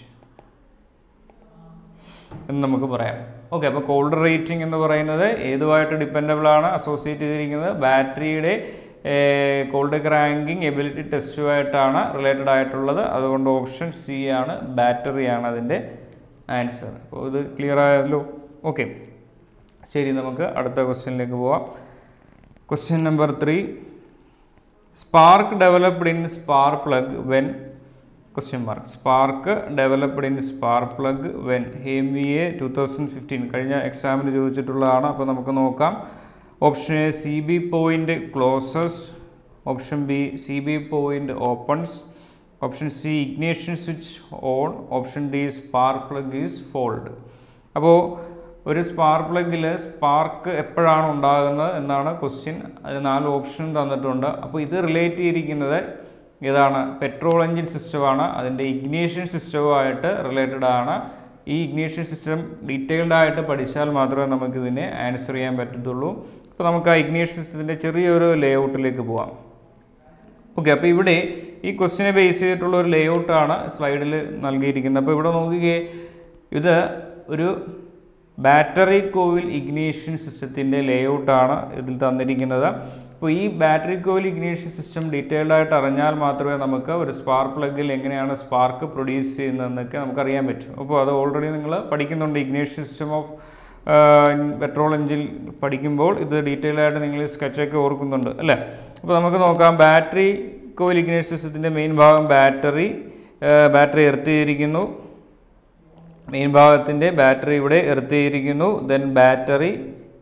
എന്ന് നമുക്ക് പറയാം ഓക്കെ അപ്പോൾ കോൾഡ് റേറ്റിംഗ് എന്ന് പറയുന്നത് ഏതുമായിട്ട് ഡിപ്പെൻഡബിൾ ആണ് അസോസിയേറ്റ് ചെയ്തിരിക്കുന്നത് ബാറ്ററിയുടെ കോൾഡ് ക്രാങ്കിങ് എബിലിറ്റി ടെസ്റ്റുമായിട്ടാണ് റിലേറ്റഡ് ആയിട്ടുള്ളത് അതുകൊണ്ട് ഓപ്ഷൻ സി ആണ് ബാറ്ററി ആണ് അതിൻ്റെ ആൻസർ അപ്പോൾ ഇത് ക്ലിയർ ആയല്ലോ ഓക്കെ ശരി നമുക്ക് അടുത്ത ക്വസ്റ്റ്യനിലേക്ക് പോവാം question number three spark developed in spar plug when question mark spark developed in spar plug when M V A two thousand fifteen കഴിഞ്ഞ എക്സാമിന് ചോദിച്ചിട്ടുള്ളതാണ് അപ്പോൾ നമുക്ക് നോക്കാം option A C B point closes option B C B point opens option C ignition switch on option D spark plug is fouled അപ്പോൾ ഒരു spark പ്ലഗിൽ spark എപ്പോഴാണ് ഉണ്ടാകുന്നത് എന്നാണ് ക്വസ്റ്റ്യൻ അതിന് നാല് ഓപ്ഷൻ തന്നിട്ടുണ്ട് അപ്പോൾ ഇത് റിലേറ്റ് ചെയ്തിരിക്കുന്നത് ഏതാണ് പെട്രോൾ എഞ്ചിൻ സിസ്റ്റമാണ് അതിൻ്റെ ഇഗ്നേഷൻ സിസ്റ്റവുമായിട്ട് റിലേറ്റഡ് ആണ് ഈ ഇഗ്നേഷൻ സിസ്റ്റം ഡീറ്റെയിൽഡ് ആയിട്ട് പഠിച്ചാൽ മാത്രമേ നമുക്കിതിനെ ആൻസർ ചെയ്യാൻ പറ്റത്തുള്ളൂ അപ്പോൾ നമുക്ക് ആ ഇഗ്നേഷൻ സിസ്റ്റത്തിൻ്റെ ചെറിയൊരു ലേ ഔട്ടിലേക്ക് പോവാം ഓക്കെ അപ്പോൾ ഇവിടെ ഈ ക്വസ്റ്റിനെ ബേസ് ചെയ്തിട്ടുള്ള ഒരു ലേ ഔട്ടാണ് സ്ലൈഡിൽ നൽകിയിരിക്കുന്നത് അപ്പോൾ ഇവിടെ നോക്കുകയെ ഇത് ഒരു ബാറ്ററി കോയിൽ ഇഗ്നീഷൻ സിസ്റ്റത്തിൻ്റെ ലേ ഔട്ടാണ് ഇതിൽ തന്നിരിക്കുന്നത് അപ്പോൾ ഈ battery coil ignition system detailed ആയിട്ട് അറിഞ്ഞാൽ മാത്രമേ നമുക്ക് ഒരു സ്പാർക്ക് പ്ലഗിൽ എങ്ങനെയാണ് സ്പാർക്ക് പ്രൊഡ്യൂസ് ചെയ്യുന്നതെന്നൊക്കെ നമുക്കറിയാൻ പറ്റും അപ്പോൾ അത് ഓൾറെഡി നിങ്ങൾ പഠിക്കുന്നുണ്ട് ignition system of petrol engine പഠിക്കുമ്പോൾ ഇത് ഡീറ്റെയിൽ ആയിട്ട് നിങ്ങൾ സ്കെച്ചൊക്കെ ഓർക്കുന്നുണ്ട് അല്ലേ അപ്പോൾ നമുക്ക് നോക്കാം ബാറ്ററി കോയിൽ ഇഗ്നേഷൻ സിസ്റ്റത്തിൻ്റെ മെയിൻ ഭാഗം ബാറ്ററി ബാറ്ററി എർത്ത് ചെയ്തിരിക്കുന്നു മെയിൻ ഭാഗത്തിൻ്റെ ബാറ്ററി ഇവിടെ എർത്ത് ചെയ്തിരിക്കുന്നു then battery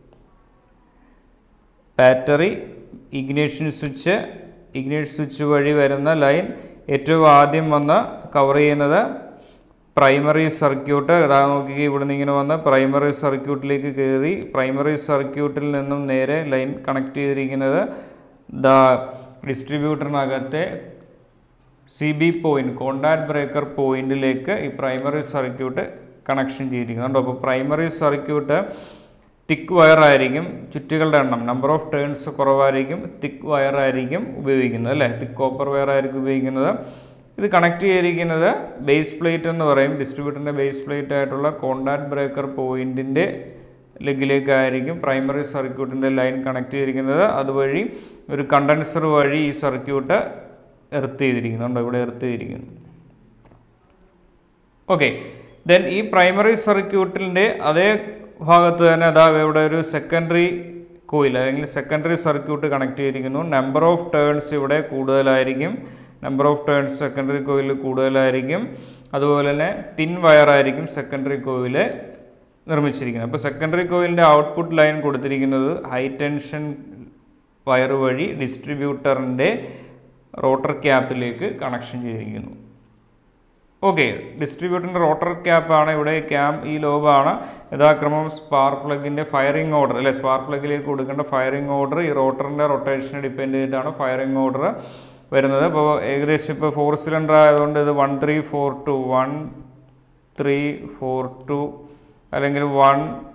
battery ignition switch ignition switch വഴി വരുന്ന ലൈൻ ഏറ്റവും ആദ്യം വന്ന് കവർ ചെയ്യുന്നത് പ്രൈമറി സർക്യൂട്ട് അതാ നോക്കി ഇവിടെ നിന്ന് ഇങ്ങനെ വന്ന് പ്രൈമറി സർക്യൂട്ടിലേക്ക് കയറി പ്രൈമറി സർക്യൂട്ടിൽ നിന്നും നേരെ ലൈൻ കണക്ട് ചെയ്തിരിക്കുന്നത് ദ ഡിസ്ട്രിബ്യൂട്ടറിനകത്തെ C B point contact breaker പോയിന്റിലേക്ക് ഈ പ്രൈമറി സർക്യൂട്ട് കണക്ഷൻ ചെയ്തിരിക്കുന്നുണ്ട് അപ്പോൾ പ്രൈമറി സർക്യൂട്ട് തിക്ക് വയറായിരിക്കും ചുറ്റുകളുടെ എണ്ണം നമ്പർ ഓഫ് ടേൺസ് കുറവായിരിക്കും തിക്ക് വയറായിരിക്കും ഉപയോഗിക്കുന്നത് അല്ലേ തിക്ക് കോപ്പർ വയറായിരിക്കും ഉപയോഗിക്കുന്നത് ഇത് കണക്ട് ചെയ്തിരിക്കുന്നത് ബേസ് പ്ലേറ്റ് എന്ന് പറയും ഡിസ്ട്രിബ്യൂട്ടറിൻ്റെ ബേസ് പ്ലേറ്റ് ആയിട്ടുള്ള കോണ്ടാക്ട് ബ്രേക്കർ പോയിൻറ്റിൻ്റെ ലെഗിലേക്കായിരിക്കും പ്രൈമറി സർക്യൂട്ടിൻ്റെ ലൈൻ കണക്ട് ചെയ്തിരിക്കുന്നത് അതുവഴി ഒരു കണ്ടൻസർ വഴി ഈ സർക്യൂട്ട് എർത്ത് ചെയ്തിരിക്കുന്നുണ്ട് ഇവിടെ എർത്ത് ചെയ്തിരിക്കുന്നു ഓക്കെ ദെൻ ഈ പ്രൈമറി സർക്യൂട്ടിൻ്റെ അതേ ഭാഗത്ത് തന്നെ അതാ ഇവിടെ ഒരു സെക്കൻഡറി കോയിൽ അല്ലെങ്കിൽ സെക്കൻഡറി സർക്യൂട്ട് കണക്ട് ചെയ്തിരിക്കുന്നു നമ്പർ ഓഫ് ടേൺസ് ഇവിടെ കൂടുതലായിരിക്കും number of turns secondary coil കൂടുതലായിരിക്കും അതുപോലെ തന്നെ തിൻ വയറായിരിക്കും സെക്കൻഡറി കോയിൽ നിർമ്മിച്ചിരിക്കുന്നത് അപ്പോൾ സെക്കൻഡറി കോയിലിൻ്റെ ഔട്ട്പുട്ട് ലൈൻ കൊടുത്തിരിക്കുന്നത് ഹൈ ടെൻഷൻ വയർ വഴി ഡിസ്ട്രിബ്യൂട്ടറിൻ്റെ റോട്ടർ ക്യാപ്പിലേക്ക് കണക്ഷൻ ചെയ്തിരിക്കുന്നു ഓക്കെ ഡിസ്ട്രിബ്യൂട്ടറിൻ്റെ റോട്ടർ ക്യാപ്പാണ് ഇവിടെ ക്യാം ഈ ലോബാണ് യഥാക്രമം സ്പാർക്ക് പ്ലഗിൻ്റെ ഫയറിംഗ് ഓർഡർ അല്ലെ സ്പാർക്ക് പ്ലഗിലേക്ക് കൊടുക്കേണ്ട ഫയറിംഗ് ഓർഡർ ഈ റോട്ടറിൻ്റെ റൊട്ടേഷനെ ഡിപ്പെൻഡ് ചെയ്തിട്ടാണ് ഫയറിംഗ് ഓർഡർ വരുന്നത് അപ്പോൾ ഏകദേശം ഇപ്പോൾ ഫോർ സിലിണ്ടർ ആയതുകൊണ്ട് ഇത് one three four two one three four two അല്ലെങ്കിൽ വൺ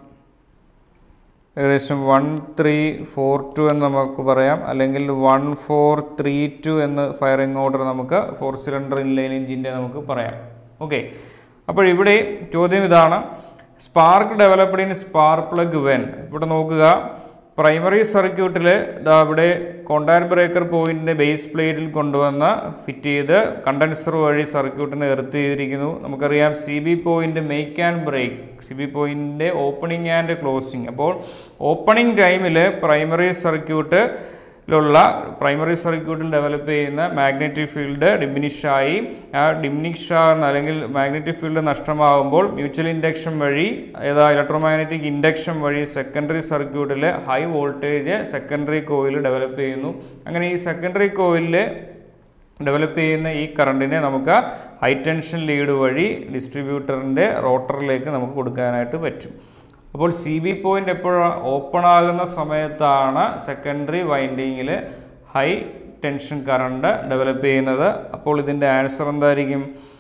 ഏകദേശം വൺ ത്രീ ഫോർ ടു എന്ന് നമുക്ക് പറയാം അല്ലെങ്കിൽ വൺ ഫോർ ത്രീ ടു എന്ന് ഫയറിംഗ് ഓർഡർ നമുക്ക് ഫോർ സിലിണ്ടർ ഇൻലൈൻ എഞ്ചിൻ്റെ നമുക്ക് പറയാം ഓക്കെ അപ്പോൾ ഇവിടെ ചോദ്യം ഇതാണ് spark developed in spark plug when ഇവിടെ നോക്കുക പ്രൈമറി സർക്യൂട്ടിൽ ഇതാ ഇവിടെ കോണ്ടാക്ട് ബ്രേക്കർ പോയിന്റിൻ്റെ ബേസ് പ്ലേറ്റിൽ കൊണ്ടുവന്ന് ഫിറ്റ് ചെയ്ത് കണ്ടൻസർ വഴി സർക്യൂട്ടിന് എർത്ത് ചെയ്തിരിക്കുന്നു നമുക്കറിയാം C B point make and break C B പോയിന്റിൻ്റെ ഓപ്പണിംഗ് ആൻഡ് ക്ലോസിങ് അപ്പോൾ ഓപ്പണിംഗ് ടൈമിൽ പ്രൈമറി സർക്യൂട്ട് ലുള്ള പ്രൈമറി സർക്യൂട്ടിൽ ഡെവലപ്പ് ചെയ്യുന്ന മാഗ്നറ്റിക് ഫീൽഡ് ഡിമിനിഷായി ആ ഡിമിനിഷ് ആകുന്ന അല്ലെങ്കിൽ മാഗ്നറ്റിക് ഫീൽഡ് നഷ്ടമാകുമ്പോൾ മ്യൂച്വൽ ഇൻഡക്ഷൻ വഴി ഏതാ ഇലക്ട്രോമാഗ്നറ്റിക് ഇൻഡക്ഷൻ വഴി സെക്കൻഡറി സർക്യൂട്ടിൽ high voltage secondary coil develop ചെയ്യുന്നു അങ്ങനെ ഈ സെക്കൻഡറി കോയിലിൽ ഡെവലപ്പ് ചെയ്യുന്ന ഈ കറണ്ടിനെ നമുക്ക് ഹൈ ടെൻഷൻ ലീഡ് വഴി ഡിസ്ട്രിബ്യൂട്ടറിൻ്റെ റോട്ടറിലേക്ക് നമുക്ക് കൊടുക്കാനായിട്ട് പറ്റും അപ്പോൾ സി ബി പോയിൻ്റ് എപ്പോഴാണ് ഓപ്പൺ ആകുന്ന സമയത്താണ് സെക്കൻഡറി വൈൻഡിങ്ങിൽ ഹൈ ടെൻഷൻ കറണ്ട് ഡെവലപ്പ് ചെയ്യുന്നത് അപ്പോൾ ഇതിൻ്റെ ആൻസർ എന്തായിരിക്കും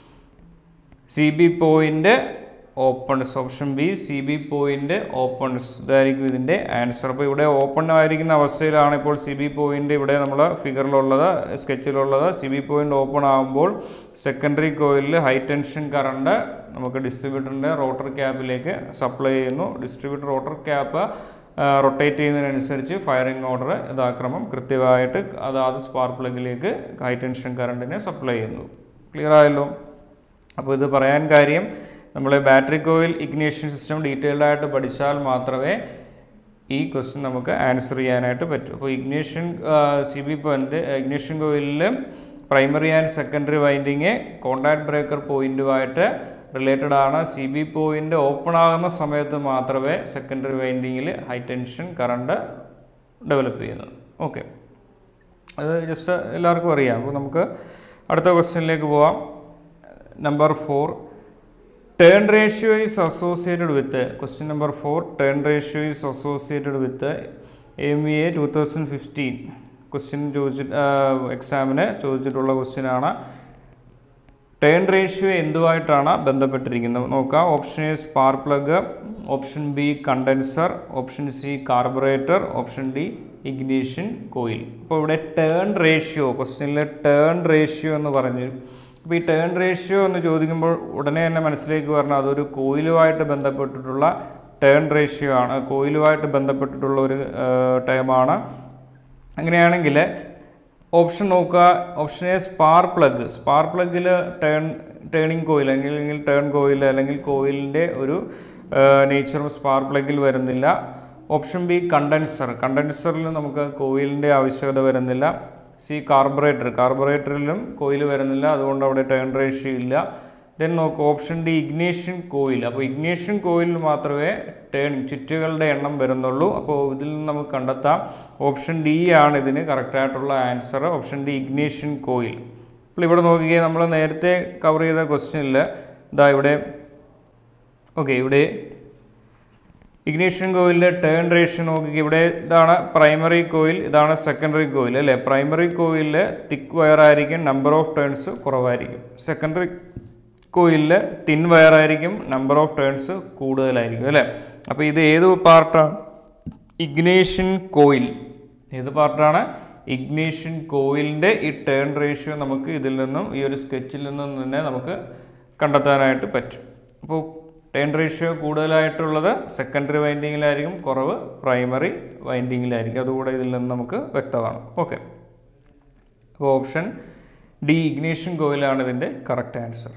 C B point opens option B C B point opens ഇതായിരിക്കും ഇതിൻ്റെ ആൻസർ അപ്പോൾ ഇവിടെ ഓപ്പൺ ആയിരിക്കുന്ന അവസ്ഥയിലാണ് ഇപ്പോൾ സി ബി പോയിൻ്റ് ഇവിടെ നമ്മൾ ഫിഗറിലുള്ളത് സ്കെച്ചിലുള്ളത് സി ബി പോയിൻ്റ് ഓപ്പൺ ആകുമ്പോൾ സെക്കൻഡറി കോയിലിൽ ഹൈ ടെൻഷൻ കറണ്ട് നമുക്ക് ഡിസ്ട്രിബ്യൂട്ടറിൻ്റെ റോട്ടർ ക്യാപ്പിലേക്ക് സപ്ലൈ ചെയ്യുന്നു ഡിസ്ട്രിബ്യൂട്ടർ റോട്ടർ ക്യാപ്പ് റൊട്ടേറ്റ് ചെയ്യുന്നതിനനുസരിച്ച് ഫയറിംഗ് ഓർഡർ യഥാക്രമം കൃത്യമായിട്ട് അതാത് സ്പാർക്ക് പ്ലഗിലേക്ക് ഹൈ ടെൻഷൻ കറണ്ടിനെ സപ്ലൈ ചെയ്യുന്നു ക്ലിയർ ആയല്ലോ അപ്പോൾ ഇത് പറയാൻ കാര്യം നമ്മൾ battery coil ignition system detailed ആയിട്ട് പഠിച്ചാൽ മാത്രമേ ഈ ക്വസ്റ്റ്യൻ നമുക്ക് ആൻസർ ചെയ്യാനായിട്ട് പറ്റൂ അപ്പോൾ ignition C B point ignition കോയിലിൽ primary and secondary winding contact breaker പോയിൻറ്റുമായിട്ട് റിലേറ്റഡ് ആണ് സി ബി പോയിൻ്റ് ഓപ്പൺ ആകുന്ന സമയത്ത് മാത്രമേ സെക്കൻഡറി വൈൻഡിങ്ങിൽ ഹൈ ടെൻഷൻ കറണ്ട് ഡെവലപ്പ് ചെയ്യുന്നത് ഓക്കെ അത് ജസ്റ്റ് എല്ലാവർക്കും അറിയാം അപ്പോൾ നമുക്ക് അടുത്ത ക്വസ്റ്റ്യനിലേക്ക് പോവാം number four turn ratio is associated with question number four turn ratio is associated with M V A two thousand fifteen question ചോദിച്ചിട്ട് എക്സാമിന് ചോദിച്ചിട്ടുള്ള ക്വസ്റ്റ്യൻ ആണ് ടേൺ റേഷ്യോ എന്തുമായിട്ടാണ് ബന്ധപ്പെട്ടിരിക്കുന്നത് നോക്കാം option A spark plug option B condenser option C carburettor option D ignition coil അപ്പോൾ ഇവിടെ turn ratio ക്വസ്റ്റ്യനിൽ ടേൺ റേഷ്യോ എന്ന് പറഞ്ഞു അപ്പോൾ ഈ ടേൺ റേഷ്യോ എന്ന് ചോദിക്കുമ്പോൾ ഉടനെ തന്നെ മനസ്സിലേക്ക് പറഞ്ഞാൽ അതൊരു കോയിലുമായിട്ട് ബന്ധപ്പെട്ടിട്ടുള്ള ടേൺ റേഷ്യോ ആണ് കോയിലുമായിട്ട് ബന്ധപ്പെട്ടിട്ടുള്ള ഒരു ടേമാണ് അങ്ങനെയാണെങ്കിൽ ഓപ്ഷൻ നോക്കുക option A spark plug spark പ്ലഗിൽ ടേൺ ടേണിംഗ് കോയിൽ അല്ലെങ്കിൽ ടേൺ കോയിൽ അല്ലെങ്കിൽ കോയിലിൻ്റെ ഒരു നേച്ചറും സ്പാർ പ്ലഗിൽ വരുന്നില്ല ഓപ്ഷൻ ബി കണ്ടൻസർ കണ്ടൻസറിൽ നമുക്ക് കോയിലിൻ്റെ ആവശ്യകത വരുന്നില്ല സി കാർബറേറ്റർ കാർബറേറ്ററിലും കോയിൽ വരുന്നില്ല അതുകൊണ്ട് അവിടെ ടേൺ റേഷ്യോ ഇല്ല ദെൻ നോക്കുക ഓപ്ഷൻ ഡി ഇഗ്നീഷ്യൻ കോയിൽ അപ്പോൾ ഇഗ്നീഷ്യൻ കോയിലിൽ മാത്രമേ ടേണിംഗ് ചുറ്റുകളുടെ എണ്ണം വരുന്നുള്ളൂ അപ്പോൾ ഇതിൽ നിന്ന് നമുക്ക് കണ്ടെത്താം ഓപ്ഷൻ ഡി ആണ് ഇതിന് കറക്റ്റായിട്ടുള്ള answer option D ignition coil അപ്പോൾ ഇവിടെ നോക്കിയാൽ നമ്മൾ നേരത്തെ കവർ ചെയ്ത ക്വസ്റ്റ്യനിൽ ഇതാ ഇവിടെ ഓക്കെ ഇവിടെ ഇഗ്നീഷ്യൻ കോയിലിൻ്റെ ടേൺ റേഷ്യോ നോക്കി ഇവിടെ ഇതാണ് പ്രൈമറി കോയിൽ ഇതാണ് സെക്കൻഡറി കോയിൽ അല്ലേ പ്രൈമറി കോയിലിൽ തിക്ക് വയർ ആയിരിക്കും നമ്പർ ഓഫ് ടേൺസ് കുറവായിരിക്കും സെക്കൻഡറി കോയിലിൽ തിൻ വയർ ആയിരിക്കും നമ്പർ ഓഫ് ടേൺസ് കൂടുതലായിരിക്കും അല്ലേ അപ്പോൾ ഇത് ഏത് പാർട്ടാണ് ഇഗ്നേഷ്യൻ കോയിൽ ഏത് പാർട്ടാണ് ഇഗ്നേഷ്യൻ കോയിലിൻ്റെ ഈ ടേൺ റേഷ്യോ നമുക്ക് ഇതിൽ നിന്നും ഈ ഒരു സ്കെച്ചിൽ നിന്നും തന്നെ നമുക്ക് കണ്ടെത്താനായിട്ട് പറ്റും അപ്പോൾ ടേൺ റേഷ്യോ കൂടുതലായിട്ടുള്ളത് സെക്കൻഡറി വൈൻഡിങ്ങിലായിരിക്കും കുറവ് പ്രൈമറി വൈൻഡിങ്ങിലായിരിക്കും അതുകൂടെ ഇതിൽ നിന്ന് നമുക്ക് വ്യക്തമാണ് ഓക്കെ അപ്പോൾ ഓപ്ഷൻ ഡി ഇഗ്നീഷ്യൻ കോയിലാണ് ഇതിൻ്റെ കറക്റ്റ് ആൻസർ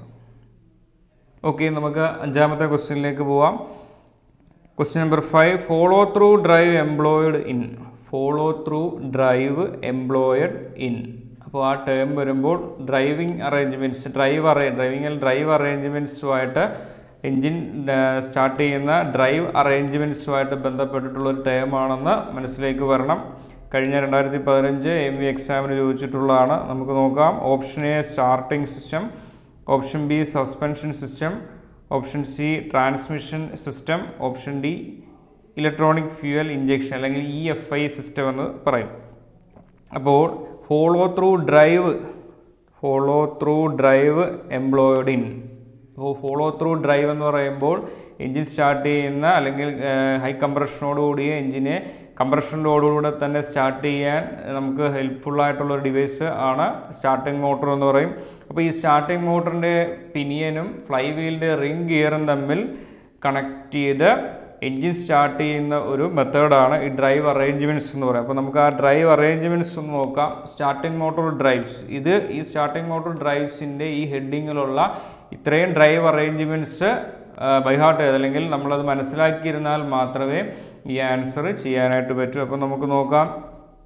ഓക്കെ നമുക്ക് അഞ്ചാമത്തെ ക്വസ്റ്റ്യനിലേക്ക് പോവാം question number five follow through drive employed in follow through drive employed in അപ്പോൾ ആ ടേം വരുമ്പോൾ ഡ്രൈവിംഗ് അറേഞ്ച്മെൻറ്റ്സ് ഡ്രൈവ് അറേ ഡ്രൈവിങ്ങിൽ ഡ്രൈവ് അറേഞ്ച്മെൻറ്റ്സുമായിട്ട് എൻജിൻ സ്റ്റാർട്ട് ചെയ്യുന്ന ഡ്രൈവ് അറേഞ്ച്മെൻറ്റ്സുമായിട്ട് ബന്ധപ്പെട്ടിട്ടുള്ള ഒരു ടേമാണെന്ന് മനസ്സിലേക്ക് വരണം കഴിഞ്ഞ രണ്ടായിരത്തി പതിനഞ്ച് എം വി എക്സാമിന് ചോദിച്ചിട്ടുള്ളതാണ് നമുക്ക് നോക്കാം option A starting system option B suspension system option C transmission system option D electronic fuel injection അല്ലെങ്കിൽ ഇ എഫ് ഐ സിസ്റ്റം എന്ന് പറയും അപ്പോൾ follow through drive follow through drive employed in അപ്പോൾ follow through drive എന്ന് പറയുമ്പോൾ engine start ചെയ്യുന്ന അല്ലെങ്കിൽ high കംപ്രഷനോട് കൂടിയ എൻജിനെ കംപ്രഷനോടുകൂടെ തന്നെ സ്റ്റാർട്ട് ചെയ്യാൻ നമുക്ക് ഹെൽപ്ഫുൾ ആയിട്ടുള്ള ഒരു ഡിവൈസ് ആണ് സ്റ്റാർട്ടിംഗ് മോട്ടർ എന്ന് പറയും അപ്പോൾ ഈ സ്റ്റാർട്ടിംഗ് മോട്ടറിൻ്റെ പിനിയനും ഫ്ലൈ വീലിൻ്റെ റിംഗ് ഗിയറും തമ്മിൽ കണക്ട് ചെയ്ത് എൻജിൻ സ്റ്റാർട്ട് ചെയ്യുന്ന ഒരു മെത്തേഡാണ് ഈ ഡ്രൈവ് അറേഞ്ച്മെൻറ്റ്സ് എന്ന് പറയുന്നത് അപ്പോൾ നമുക്ക് ആ ഡ്രൈവ് അറേഞ്ച്മെൻറ്റ്സ് ഒന്ന് നോക്കാം സ്റ്റാർട്ടിംഗ് മോട്ടോർ ഡ്രൈവ്സ് ഇത് ഈ സ്റ്റാർട്ടിംഗ് മോട്ടോർ ഡ്രൈവ്സിൻ്റെ ഈ ഹെഡിങ്ങിലുള്ള ഇത്രയും ഡ്രൈവ് അറേഞ്ച്മെൻറ്റ്സ് ബൈഹാർട്ട് ചെയ്ത് അല്ലെങ്കിൽ നമ്മളത് മനസ്സിലാക്കിയിരുന്നാൽ മാത്രമേ ഈ ആൻസർ ചെയ്യാനായിട്ട് പറ്റൂ അപ്പോൾ നമുക്ക് നോക്കാം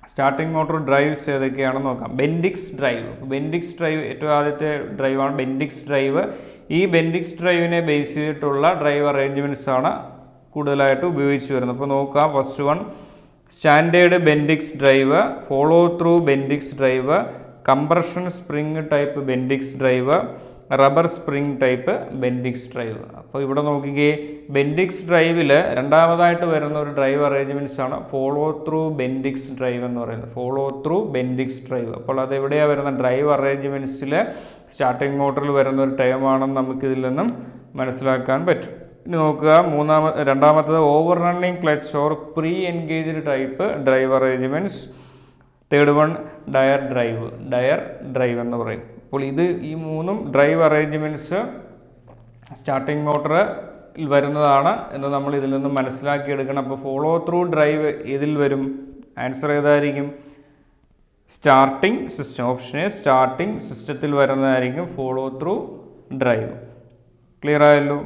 സ്റ്റാർട്ടിംഗ് മോട്ടോർ ഡ്രൈവ്സ് ഏതൊക്കെയാണെന്ന് നോക്കാം ബെൻഡിക്സ് ഡ്രൈവ് ബെൻഡിക്സ് ഡ്രൈവ് ഏറ്റവും ആദ്യത്തെ ഡ്രൈവാണ് ബെൻഡിക്സ് ഡ്രൈവ് ഈ ബെൻഡിക്സ് ഡ്രൈവിനെ ബേസ് ചെയ്തിട്ടുള്ള ഡ്രൈവ് അറേഞ്ച്മെൻറ്റ്സ് ആണ് കൂടുതലായിട്ട് ഉപയോഗിച്ച് വരുന്നത് അപ്പോൾ നോക്കാം first one standard Bendix drive follow through Bendix drive compression spring type Bendix drive rubber spring type Bendix drive അപ്പോൾ ഇവിടെ നോക്കിക്കേ ബെൻഡിക്സ് ഡ്രൈവിൽ രണ്ടാമതായിട്ട് വരുന്ന ഒരു ഡ്രൈവ് അറേഞ്ച്മെൻറ്റ്സ് ആണ് ഫോളോ ത്രൂ ബെൻഡിക്സ് ഡ്രൈവ് എന്ന് പറയുന്നത് ഫോളോ ത്രൂ ബെൻഡിക്സ് ഡ്രൈവ് അപ്പോൾ അത് എവിടെയാണ് വരുന്ന ഡ്രൈവ് അറേഞ്ച്മെൻറ്റ്സിൽ സ്റ്റാർട്ടിംഗ് മോട്ടറിൽ വരുന്ന ഒരു ടൈമാണെന്ന് നമുക്കിതിൽ നിന്നും മനസ്സിലാക്കാൻ പറ്റും ഇനി നോക്കുക മൂന്നാമ രണ്ടാമത്തത് over running clutch or pre engaged type drive arrangements third one Dyer drive Dyer drive എന്ന് പറയും അപ്പോൾ ഇത് ഈ മൂന്നും ഡ്രൈവ് അറേഞ്ച്മെൻറ്റ്സ് സ്റ്റാർട്ടിംഗ് മോട്ടറിൽ വരുന്നതാണ് എന്ന് നമ്മൾ ഇതിൽ നിന്ന് മനസ്സിലാക്കിയെടുക്കണം അപ്പോൾ ഫോളോ ത്രൂ ഡ്രൈവ് ഇതിൽ വരും ആൻസർ ഏതായിരിക്കും starting system option A starting സിസ്റ്റത്തിൽ വരുന്നതായിരിക്കും ഫോളോ ത്രൂ ഡ്രൈവ് ക്ലിയർ ആയല്ലോ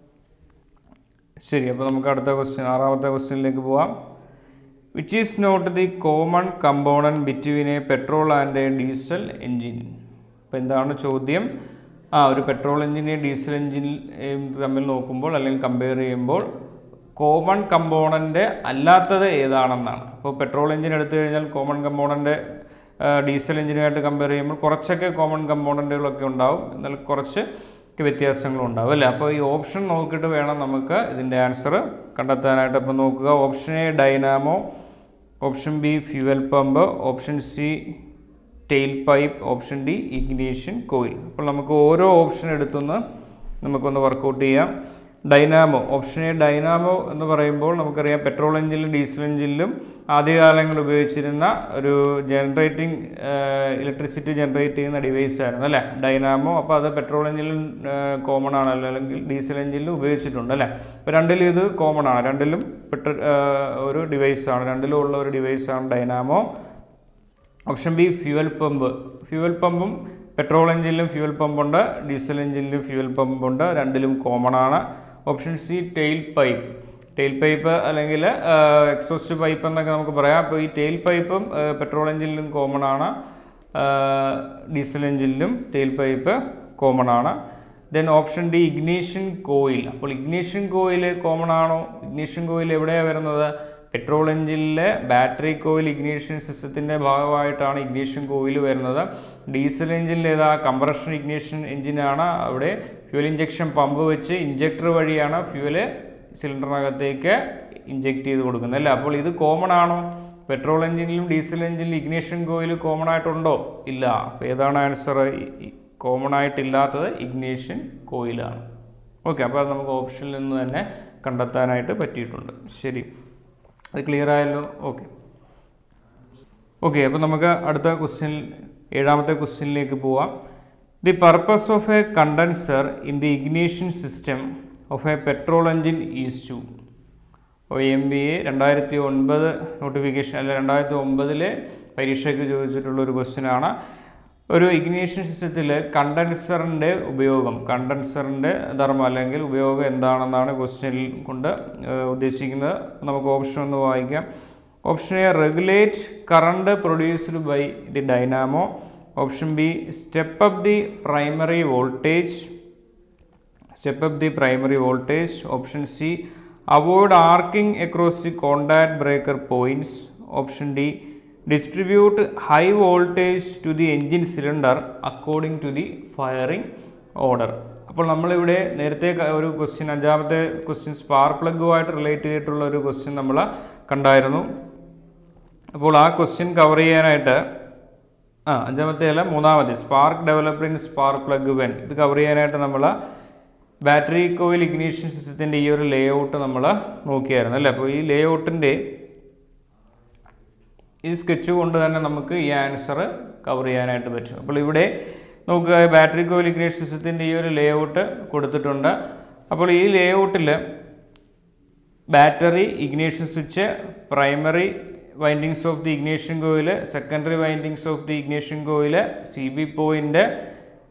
ശരി അപ്പോൾ നമുക്ക് അടുത്ത ക്വസ്റ്റ്യൻ ആറാമത്തെ ക്വസ്റ്റ്യനിലേക്ക് പോവാം which is not the common component between a petrol and a diesel engine അപ്പോൾ എന്താണ് ചോദ്യം ആ ഒരു പെട്രോൾ എഞ്ചിനെയും ഡീസൽ എഞ്ചിനെയും തമ്മിൽ നോക്കുമ്പോൾ അല്ലെങ്കിൽ കമ്പയർ ചെയ്യുമ്പോൾ കോമൺ കമ്പോണൻ്റ് അല്ലാത്തത് ഏതാണെന്നാണ് അപ്പോൾ പെട്രോൾ എഞ്ചിൻ എടുത്തു കഴിഞ്ഞാൽ കോമൺ കമ്പോണൻ്റ് ഡീസൽ എഞ്ചിനുമായിട്ട് കമ്പയർ ചെയ്യുമ്പോൾ കുറച്ചൊക്കെ കോമൺ കമ്പോണൻറ്റുകളൊക്കെ ഉണ്ടാവും എന്നാൽ കുറച്ച് വ്യത്യാസങ്ങളും ഉണ്ടാവും അല്ലേ അപ്പോൾ ഈ ഓപ്ഷൻ നോക്കിയിട്ട് വേണം നമുക്ക് ഇതിൻ്റെ ആൻസർ കണ്ടെത്താനായിട്ട് അപ്പോൾ നോക്കുക option A dynamo option B fuel pump option C tail pipe option D ignition coil അപ്പോൾ നമുക്ക് ഓരോ ഓപ്ഷൻ എടുത്തുനിന്ന് നമുക്കൊന്ന് വർക്കൗട്ട് ചെയ്യാം ഡൈനാമോ ഓപ്ഷൻ എ ഡൈനാമോ എന്ന് പറയുമ്പോൾ നമുക്കറിയാം പെട്രോൾ എഞ്ചിനിലും ഡീസൽ എഞ്ചിനിലും ആദ്യകാലങ്ങളിൽ ഉപയോഗിച്ചിരുന്ന ഒരു ജനറേറ്റിംഗ് ഇലക്ട്രിസിറ്റി ജനറേറ്റ് ചെയ്യുന്ന ഡിവൈസ് ആയിരുന്നു അല്ലേ ഡൈനാമോ അപ്പോൾ അത് പെട്രോൾ എഞ്ചിനിലും കോമൺ ആണ് അല്ലെങ്കിൽ ഡീസൽ എഞ്ചിനിലും ഉപയോഗിച്ചിട്ടുണ്ട് അല്ലേ അപ്പോൾ രണ്ടിലും ഇത് കോമൺ ആണ് രണ്ടിലും പെട്ര ഒരു ഡിവൈസാണ് രണ്ടിലും ഉള്ള ഒരു ഡിവൈസാണ് dynamo option B fuel pump fuel പമ്പും പെട്രോൾ എഞ്ചിനിലും ഫ്യൂവൽ പമ്പുണ്ട് ഡീസൽ എഞ്ചിനിലും ഫ്യൂവൽ പമ്പുണ്ട് രണ്ടിലും കോമൺ ആണ് option C tail pipe tail pipe അല്ലെങ്കിൽ എക്സോസ്റ്റ് പൈപ്പ് എന്നൊക്കെ നമുക്ക് പറയാം അപ്പോൾ ഈ ടെയിൽ പൈപ്പും പെട്രോൾ എഞ്ചിനിലും കോമൺ ആണ് ഡീസൽ എഞ്ചിനിലും ടെയിൽ പൈപ്പ് കോമൺ ആണ് then option D ignition coil അപ്പോൾ ഇഗ്നീഷൻ കോയിൽ കോമൺ ആണോ ഇഗ്നീഷൻ കോയിൽ എവിടെയാണ് വരുന്നത് പെട്രോൾ എഞ്ചിനിലെ ബാറ്ററി കോയിൽ ഇഗ്നീഷൻ സിസ്റ്റത്തിൻ്റെ ഭാഗമായിട്ടാണ് ഇഗ്നീഷൻ കോയിൽ വരുന്നത് ഡീസൽ എഞ്ചിനിൽ ഏതാ കംപ്രഷൻ ഇഗ്നീഷൻ എഞ്ചിനാണ് അവിടെ ഫ്യൂൽ ഇഞ്ചക്ഷൻ പമ്പ് വെച്ച് ഇഞ്ചക്ടർ വഴിയാണ് ഫ്യൂല് സിലിണ്ടറിനകത്തേക്ക് ഇഞ്ചെക്ട് ചെയ്ത് കൊടുക്കുന്നത് അല്ലേ അപ്പോൾ ഇത് കോമൺ ആണോ പെട്രോൾ എഞ്ചിനിലും ഡീസൽ എഞ്ചിനിലും ഇഗ്നീഷൻ കോയിൽ കോമൺ ആയിട്ടുണ്ടോ ഇല്ല അപ്പോൾ ഏതാണ് ആൻസർ കോമൺ ആയിട്ടില്ലാത്തത് ഇഗ്നീഷൻ കോയിലാണ് ഓക്കെ അപ്പോൾ അത് നമുക്ക് ഓപ്ഷനിൽ നിന്ന് തന്നെ കണ്ടെത്താനായിട്ട് പറ്റിയിട്ടുണ്ട് ശരി അത് ക്ലിയർ ആയല്ലോ ഓക്കെ ഓക്കെ അപ്പോൾ നമുക്ക് അടുത്ത ക്വസ്റ്റ്യൻ ഏഴാമത്തെ ക്വസ്റ്റ്യനിലേക്ക് പോവാം the purpose of a condenser in the ignition system of a petrol engine is to O M B A രണ്ടായിരത്തി ഒൻപത് നോട്ടിഫിക്കേഷൻ അല്ല രണ്ടായിരത്തി ഒമ്പതിലെ പരീക്ഷയ്ക്ക് ചോദിച്ചിട്ടുള്ള ഒരു ക്വസ്റ്റ്യനാണ് ഒരു ഇഗ്നീഷൻ സിസ്റ്റത്തിൽ കണ്ടൻസറിൻ്റെ ഉപയോഗം കണ്ടൻസറിൻ്റെ ധർമ്മം അല്ലെങ്കിൽ ഉപയോഗം എന്താണെന്നാണ് ക്വസ്റ്റ്യനിൽ കൊണ്ട് ഉദ്ദേശിക്കുന്നത് നമുക്ക് ഓപ്ഷൻ ഒന്ന് വായിക്കാം option A regulate current produced by the dynamo option B step up the primary voltage step up the primary voltage option C avoid arcing across the contact breaker points option D distribute high voltage to the engine cylinder according to the firing order അപ്പോൾ നമ്മളിവിടെ നേരത്തെ ഒരു question അഞ്ചാമത്തെ question spark പ്ലഗുമായിട്ട് relate ചെയ്തിട്ടുള്ള ഒരു question നമ്മൾ കണ്ടായിരുന്നു അപ്പോൾ ആ ക്വസ്റ്റ്യൻ കവർ ചെയ്യാനായിട്ട് ആ അഞ്ചാമത്തെ അല്ല മൂന്നാമത്തെ spark developed in spark plug when ഇത് കവർ ചെയ്യാനായിട്ട് നമ്മൾ ബാറ്ററി കോയിൽ ഇഗ്നീഷൻ സിസ്റ്റത്തിൻ്റെ ഈ ഒരു ലേ ഔട്ട് നമ്മൾ നോക്കിയായിരുന്നു അല്ലേ അപ്പോൾ ഈ ലേ ഔട്ടിൻ്റെ ഈ സ്കെച്ച് കൊണ്ട് തന്നെ നമുക്ക് ഈ ആൻസർ കവർ ചെയ്യാനായിട്ട് പറ്റും അപ്പോൾ ഇവിടെ നോക്കുക ബാറ്ററി കോയിൽ ഇഗ്നീഷൻ സിസ്റ്റത്തിൻ്റെ ഈ ഒരു ലേ ഔട്ട് കൊടുത്തിട്ടുണ്ട് അപ്പോൾ ഈ ലേ ഔട്ടിൽ battery ignition switch primary windings of the ignition coil secondary windings of the ignition coil C B point